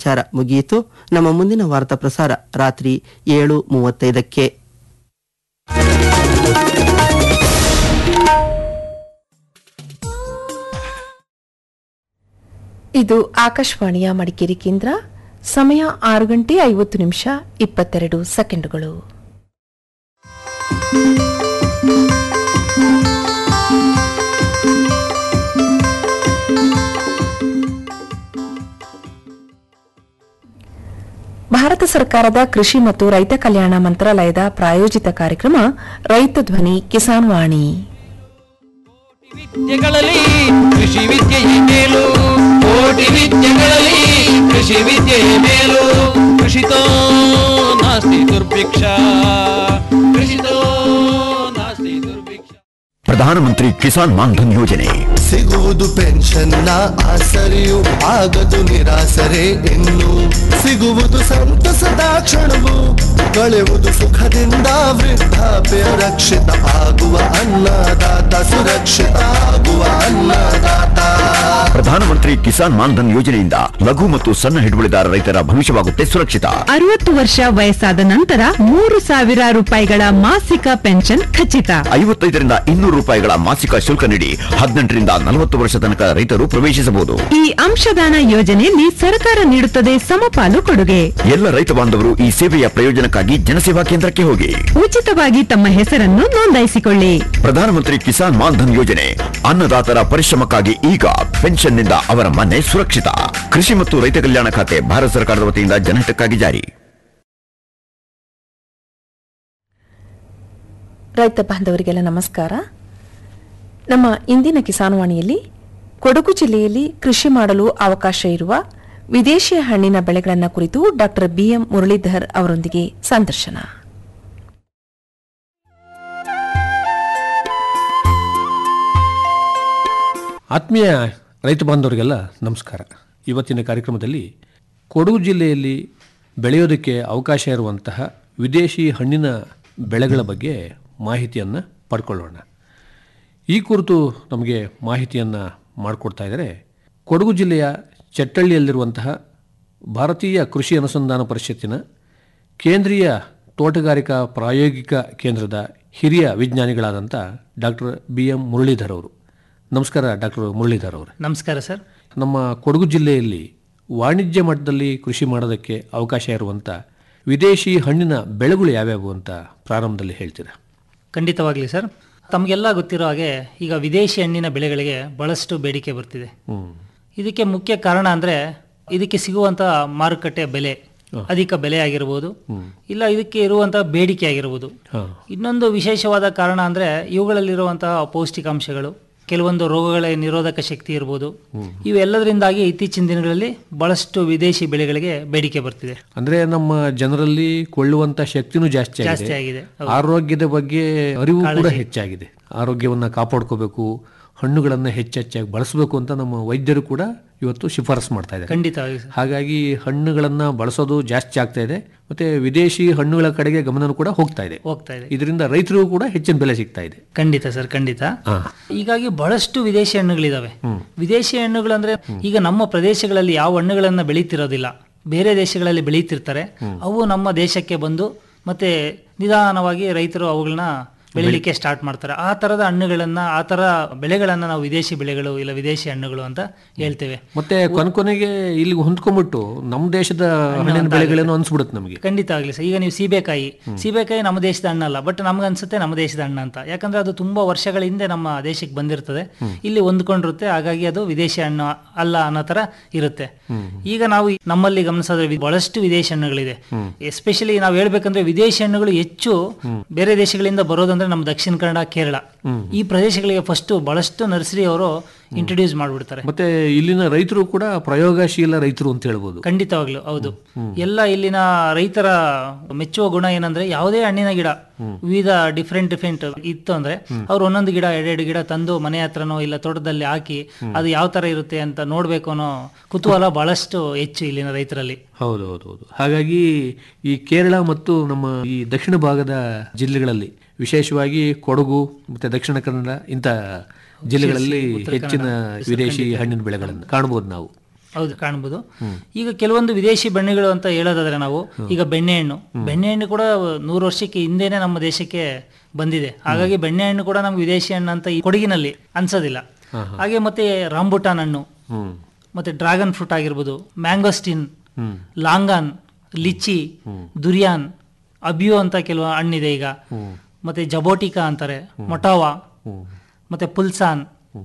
ಪ್ರಚಾರ ಮುಗಿಯಿತು ನಮ್ಮ ಮುಂದಿನ ವಾರ್ತಾ ಪ್ರಸಾರ ರಾತ್ರಿ ಏಳು ಮೂವತ್ತೈದಕ್ಕೆ ಇದು ಆಕಾಶವಾಣಿಯ ಮಡಿಕೇರಿ ಕೇಂದ್ರ ಸಮಯ ಆರು ಗಂಟೆ ಐವತ್ತು ನಿಮಿಷ ಇಪ್ಪತ್ತೆರಡು ಸೆಕೆಂಡುಗಳು ಭಾರತ ಸರ್ಕಾರದ ಕೃಷಿ ಮತ್ತು ರೈತ ಕಲ್ಯಾಣ ಮಂತ್ರಾಲಯದ ಪ್ರಾಯೋಜಿತ ಕಾರ್ಯಕ್ರಮ ರೈತ ಧ್ವನಿ ಕಿಸಾನ್ ವಾಣಿ ವಿದ್ಯೆಗಳಲ್ಲಿ ಕೃಷಿ ವಿದ್ಯೆಯೇ ಮೇಲು ಕೋಟಿ ವಿದ್ಯೆಗಳಲ್ಲಿ ಕೃಷಿ ವಿದ್ಯೆಯೇ ಮೇಲು ಕೃಷಿತೋ ನಾಸ್ತಿ ದುರ್ಭಿಕ್ಷ ಕೃಷಿತೋ ನಾಸ್ತಿ ದುರ್ಭಿಕ್ಷ ಪ್ರಧಾನಮಂತ್ರಿ ಕಿಸಾನ್ ಮಾನ್ಧನ್ ಯೋಜನೆ ಸಿಗುವುದು ಪೆನ್ಷನ್ನ ಆಸರೆಯು ಆಗದು ನಿರಾಸರೆ ಇನ್ನು ಸಿಗುವುದು ಸಂತಸದ ಕ್ಷಣವು ಕಳೆಯುವುದು ಸುಖದಿಂದ ವೃದ್ಧಾಪ್ಯ ರಕ್ಷಿತ ಆಗುವ ಅನ್ನದಾತ ಸುರಕ್ಷಿತ ಆಗುವ ಅನ್ನದಾತ ಪ್ರಧಾನಮಂತ್ರಿ ಕಿಸಾನ್ ಮಾನ್ಧನ್ ಯೋಜನೆಯಿಂದ ಲಘು ಮತ್ತು ಸಣ್ಣ ಹಿಡುವಳಿದಾರ ರೈತರ ಭವಿಷ್ಯವಾಗುತ್ತೆ ಸುರಕ್ಷಿತ ಅರವತ್ತು ವರ್ಷ ವಯಸ್ಸಾದ ನಂತರ ಮೂರು ಸಾವಿರ ರೂಪಾಯಿಗಳ ಮಾಸಿಕ ಪೆನ್ಷನ್ ಖಚಿತ ಐವತ್ತೈದರಿಂದ ಇನ್ನೂರು ರೂಪಾಯಿಗಳ ಮಾಸಿಕ ಶುಲ್ಕ ನೀಡಿ ಹದಿನೆಂಟರಿಂದ ನಲವತ್ತು ವರ್ಷ ತನಕ ರೈತರು ಪ್ರವೇಶಿಸಬಹುದು ಈ ಅಂಶದಾನ ಯೋಜನೆಯಲ್ಲಿ ಸರ್ಕಾರ ನೀಡುತ್ತದೆ ಸಮಪಾಲು ಕೊಡುಗೆ ಎಲ್ಲ ರೈತ ಬಾಂಧವರು ಈ ಸೇವೆಯ ಪ್ರಯೋಜನಕ್ಕಾಗಿ ಜನಸೇವಾ ಕೇಂದ್ರಕ್ಕೆ ಹೋಗಿ ಉಚಿತವಾಗಿ ತಮ್ಮ ಹೆಸರನ್ನು ನೋಂದಾಯಿಸಿಕೊಳ್ಳಿ ಪ್ರಧಾನಮಂತ್ರಿ ಕಿಸಾನ್ ಮಾನ್ಧನ್ ಯೋಜನೆ ಅನ್ನದಾತರ ಪರಿಶ್ರಮಕ್ಕಾಗಿ ಈಗ ಪೆನ್ಷನ್ನಿಂದ ಅವರ ಮನೆ ಸುರಕ್ಷಿತ ಕೃಷಿ ಮತ್ತು ರೈತ ಕಲ್ಯಾಣ ಖಾತೆ ಭಾರತ ಸರ್ಕಾರದ ವತಿಯಿಂದ ಜನಹಿತಕ್ಕಾಗಿ ಜಾರಿ ರೈತ ಬಾಂಧವರಿಗೆಲ್ಲ ನಮಸ್ಕಾರ ನಮ್ಮ ಇಂದಿನ ಕಿಸಾನ್ವಾಣಿಯಲ್ಲಿ ಕೊಡಗು ಜಿಲ್ಲೆಯಲ್ಲಿ ಕೃಷಿ ಮಾಡಲು ಅವಕಾಶ ಇರುವ ವಿದೇಶಿ ಹಣ್ಣಿನ ಬೆಳೆಗಳನ್ನು ಕುರಿತು ಡಾಕ್ಟರ್ ಬಿಎಂ ಮುರಳೀಧರ್ ಅವರೊಂದಿಗೆ ಸಂದರ್ಶನ ಆತ್ಮೀಯ ರೈತ ಬಾಂಧವರಿಗೆಲ್ಲ ನಮಸ್ಕಾರ ಇವತ್ತಿನ ಕಾರ್ಯಕ್ರಮದಲ್ಲಿ ಕೊಡಗು ಜಿಲ್ಲೆಯಲ್ಲಿ ಬೆಳೆಯೋದಕ್ಕೆ ಅವಕಾಶ ಇರುವಂತಹ ವಿದೇಶಿ ಹಣ್ಣಿನ ಬೆಳೆಗಳ ಬಗ್ಗೆ ಮಾಹಿತಿಯನ್ನು ಪಡ್ಕೊಳ್ಳೋಣ ಈ ಕುರಿತು ನಮಗೆ ಮಾಹಿತಿಯನ್ನು ಮಾಡಿಕೊಡ್ತಾ ಇದ್ದಾರೆ ಕೊಡಗು ಜಿಲ್ಲೆಯ ಚಟ್ಟಳ್ಳಿಯಲ್ಲಿರುವಂತಹ ಭಾರತೀಯ ಕೃಷಿ ಅನುಸಂಧಾನ ಪರಿಷತ್ತಿನ ಕೇಂದ್ರೀಯ ತೋಟಗಾರಿಕಾ ಪ್ರಾಯೋಗಿಕ ಕೇಂದ್ರದ ಹಿರಿಯ ವಿಜ್ಞಾನಿಗಳಾದಂಥ ಡಾಕ್ಟರ್ ಬಿ ಎಂ ಮುರಳೀಧರ್ ಅವರು ನಮಸ್ಕಾರ ಡಾಕ್ಟರ್ ಮುರಳೀಧರ್ ಅವರು ನಮಸ್ಕಾರ ಸರ್ ನಮ್ಮ ಕೊಡಗು ಜಿಲ್ಲೆಯಲ್ಲಿ ವಾಣಿಜ್ಯ ಮಟ್ಟದಲ್ಲಿ ಕೃಷಿ ಮಾಡೋದಕ್ಕೆ ಅವಕಾಶ ಇರುವಂಥ ವಿದೇಶಿ ಹಣ್ಣಿನ ಬೆಳೆಗಳು ಯಾವ್ಯಾವು ಅಂತ ಪ್ರಾರಂಭದಲ್ಲಿ ಹೇಳ್ತೀರಾ ಖಂಡಿತವಾಗ್ಲಿ ಸರ್ ತಮಗೆಲ್ಲ ಗೊತ್ತಿರೋ ಹಾಗೆ ಈಗ ವಿದೇಶಿ ಹಣ್ಣಿನ ಬೆಳೆಗಳಿಗೆ ಬಹಳಷ್ಟು ಬೇಡಿಕೆ ಬರ್ತಿದೆ ಇದಕ್ಕೆ ಮುಖ್ಯ ಕಾರಣ ಅಂದರೆ ಇದಕ್ಕೆ ಸಿಗುವಂಥ ಮಾರುಕಟ್ಟೆ ಬೆಲೆ ಅಧಿಕ ಬೆಲೆ ಆಗಿರ್ಬೋದು ಇಲ್ಲ ಇದಕ್ಕೆ ಇರುವಂತಹ ಬೇಡಿಕೆ ಆಗಿರ್ಬೋದು ಇನ್ನೊಂದು ವಿಶೇಷವಾದ ಕಾರಣ ಅಂದರೆ ಇವುಗಳಲ್ಲಿರುವಂತಹ ಪೌಷ್ಟಿಕಾಂಶಗಳು ಕೆಲವೊಂದು ರೋಗಗಳ ನಿರೋಧಕ ಶಕ್ತಿ ಇರ್ಬೋದು ಇವೆಲ್ಲದರಿಂದಾಗಿ ಇತ್ತೀಚಿನ ದಿನಗಳಲ್ಲಿ ಬಹಳಷ್ಟು ವಿದೇಶಿ ಬೆಳೆಗಳಿಗೆ ಬೇಡಿಕೆ ಬರ್ತಿದೆ ಅಂದ್ರೆ ನಮ್ಮ ಜನರಲ್ಲಿ ಕೊಳ್ಳುವಂತ ಶಕ್ತಿನೂ ಜಾಸ್ತಿ ಜಾಸ್ತಿ ಆಗಿದೆ ಆಗಿದೆ ಆರೋಗ್ಯದ ಬಗ್ಗೆ ಅರಿವು ಕೂಡ ಹೆಚ್ಚಾಗಿದೆ ಆರೋಗ್ಯವನ್ನ ಕಾಪಾಡ್ಕೋಬೇಕು ಹಣ್ಣುಗಳನ್ನ ಹೆಚ್ಚೆಚ್ಚಾಗಿ ಬಳಸಬೇಕು ಅಂತ ನಮ್ಮ ವೈದ್ಯರು ಕೂಡ ಇವತ್ತು ಶಿಫಾರಸು ಮಾಡ್ತಾ ಇದ್ದಾರೆ ಖಂಡಿತವಾಗಿ ಸರ್ ಹಾಗಾಗಿ ಹಣ್ಣುಗಳನ್ನ ಬಳಸೋದು ಜಾಸ್ತಿ ಆಗ್ತಾ ಇದೆ ಮತ್ತೆ ವಿದೇಶಿ ಹಣ್ಣುಗಳ ಕಡೆಗೆ ಗಮನ ಕೂಡ ಹೋಗ್ತಾ ಇದೆ ಹೋಗ್ತಾ ಇದೆ ಇದರಿಂದ ರೈತರಿಗೂ ಕೂಡ ಹೆಚ್ಚಿನ ಬೆಲೆ ಸಿಗ್ತಾ ಇದೆ ಖಂಡಿತ ಸರ್ ಖಂಡಿತ ಹೀಗಾಗಿ ಬಹಳಷ್ಟು ವಿದೇಶಿ ಹಣ್ಣುಗಳಿದಾವೆ ವಿದೇಶಿ ಹಣ್ಣುಗಳು ಅಂದ್ರೆ ಈಗ ನಮ್ಮ ಪ್ರದೇಶಗಳಲ್ಲಿ ಯಾವ ಹಣ್ಣುಗಳನ್ನ ಬೆಳೀತಿರೋದಿಲ್ಲ ಬೇರೆ ದೇಶಗಳಲ್ಲಿ ಬೆಳೀತಿರ್ತಾರೆ ಅವು ನಮ್ಮ ದೇಶಕ್ಕೆ ಬಂದು ಮತ್ತೆ ನಿಧಾನವಾಗಿ ರೈತರು ಅವುಗಳನ್ನ ಬೆಳಿಲಿಕ್ಕೆ ಸ್ಟಾರ್ಟ್ ಮಾಡ್ತಾರೆ ಆ ತರದ ಹಣ್ಣುಗಳನ್ನ ಆ ತರ ಬೆಳೆಗಳನ್ನ ನಾವು ವಿದೇಶಿ ಬೆಳೆಗಳು ಇಲ್ಲ ವಿದೇಶಿ ಹಣ್ಣುಗಳು ಅಂತ ಹೇಳ್ತೇವೆ ಮತ್ತೆ ಕೊನೆಗೆ ಇಲ್ಲಿಗೆ ಹೊಂದ್ಕೊಂಡ್ಬಿಟ್ಟು ನಮ್ಮ ದೇಶದ ಹಣ್ಣಿನ ಬೆಳೆಗಳೇನೋ ಅನ್ಸ್ಬಿಡುತ್ತೆ ನಮಗೆ ಖಂಡಿತ ಆಗಲಿ ಸರ್ ಈಗ ನೀವು ಸೀಬೆಕಾಯಿ ಸೀಬೆಕಾಯಿ ನಮ್ಮ ದೇಶದ ಹಣ್ಣಲ್ಲ ಬಟ್ ನಮ್ಗೆ ಅನ್ಸುತ್ತೆ ನಮ್ಮ ದೇಶದ ಹಣ್ಣು ಅಂತ ಯಾಕಂದ್ರೆ ಅದು ತುಂಬಾ ವರ್ಷಗಳ ಹಿಂದೆ ನಮ್ಮ ದೇಶಕ್ಕೆ ಬಂದಿರ್ತದೆ ಇಲ್ಲಿ ಹೊಂದ್ಕೊಂಡಿರುತ್ತೆ ಹಾಗಾಗಿ ಅದು ವಿದೇಶಿ ಹಣ್ಣು ಅಲ್ಲ ಅನ್ನೋ ತರ ಇರುತ್ತೆ ಈಗ ನಾವು ಈ- ನಮ್ಮಲ್ಲಿ ಗಮನಿಸಿದ್ರೆ ವಿ- ಬಹಳಷ್ಟು ವಿದೇಶಿ ಹಣ್ಣುಗಳಿದೆ ಎಸ್ಪೆಷಲಿ ನಾವು ಹೇಳ್ಬೇಕಂದ್ರೆ ವಿದೇಶಿ ಹಣ್ಣುಗಳು ಹೆಚ್ಚು ಬೇರೆ ದೇಶಗಳಿಂದ ಬರೋದಂದ್ರೆ ನಮ್ಮ ದಕ್ಷಿಣ ಕನ್ನಡ ಕೇರಳ ಈ ಪ್ರದೇಶಗಳಿಗೆ ಫಸ್ಟ್ ಬಹಳಷ್ಟು ನರ್ಸರಿ ಅವರು ಇಂಟ್ರೊಡ್ಯೂಸ್ ಮಾಡ್ಬಿಡ್ತಾರೆ ಮತ್ತೆ ಇಲ್ಲಿನ ರೈತರು ಕೂಡ ಪ್ರಯೋಗಶೀಲ ರೈತರು ಅಂತ ಹೇಳ್ಬೋದು ಖಂಡಿತವಾಗ್ಲು ಹೌದು ಎಲ್ಲ ಇಲ್ಲಿನ ರೈತರ ಮೆಚ್ಚುವ ಗುಣ ಏನಂದ್ರೆ ಯಾವುದೇ ಹಣ್ಣಿನ ಗಿಡ ವಿವಿಧ ಡಿಫ್ರೆಂಟ್ ಡಿಫ್ರೆಂಟ್ ಇತ್ತು ಅಂದ್ರೆ ಅವ್ರು ಒಂದೊಂದು ಗಿಡ ಎರಡೆರಡು ಗಿಡ ತಂದು ಮನೆ ಹತ್ರನೋ ಇಲ್ಲ ತೋಟದಲ್ಲಿ ಹಾಕಿ ಅದು ಯಾವ ತರ ಇರುತ್ತೆ ಅಂತ ನೋಡ್ಬೇಕು ಅನ್ನೋ ಕುತೂಹಲ ಬಹಳಷ್ಟು ಹೆಚ್ಚು ಇಲ್ಲಿನ ರೈತರಲ್ಲಿ ಹೌದು ಹೌದು ಹೌದು ಹಾಗಾಗಿ ಈ ಕೇರಳ ಮತ್ತು ನಮ್ಮ ಈ ದಕ್ಷಿಣ ಭಾಗದ ಜಿಲ್ಲೆಗಳಲ್ಲಿ ವಿಶೇಷವಾಗಿ ಕೊಡಗು ಮತ್ತೆ ದಕ್ಷಿಣ ಕನ್ನಡ ಇಂಥ ಜಿಲ್ಲೆಗಳಲ್ಲಿ ಹೆಚ್ಚಿನ ವಿದೇಶಿ ಹಣ್ಣಿನ ಬೆಳೆಗಳನ್ನು ಕಾಣಬಹುದು ನಾವು ಹೌದು ಕಾಣಬಹುದು ಈಗ ಕೆಲವೊಂದು ವಿದೇಶಿ ಬೆಣ್ಣೆಗಳು ಅಂತ ಹೇಳೋದಾದ್ರೆ ನಾವು ಈಗ ಬೆಣ್ಣೆಹಣ್ಣು ಬೆಣ್ಣೆಹಣ್ಣು ಕೂಡ ನೂರು ವರ್ಷಕ್ಕೆ ಹಿಂದೆನೆ ನಮ್ಮ ದೇಶಕ್ಕೆ ಬಂದಿದೆ ಹಾಗಾಗಿ ಬೆಣ್ಣೆಹಣ್ಣು ಕೂಡ ನಮ್ಗೆ ವಿದೇಶಿ ಹಣ್ಣು ಅಂತ ಈ ಕೊಡಗಿನಲ್ಲಿ ಅನ್ಸೋದಿಲ್ಲ ಹಾಗೆ ಮತ್ತೆ ರಾಂಬುಟಾನ್ ಹಣ್ಣು ಮತ್ತೆ ಡ್ರ್ಯಾಗನ್ ಫ್ರೂಟ್ ಆಗಿರ್ಬೋದು mangosteen longan lychee durian abiu ಅಂತ ಕೆಲವು ಹಣ್ಣಿದೆ ಈಗ ಮತ್ತೆ ಜಬೋಟಿಕಾ ಅಂತಾರೆ ಮೊಟಾವಾ ಮತ್ತೆ ಪುಲ್ಸಾನ್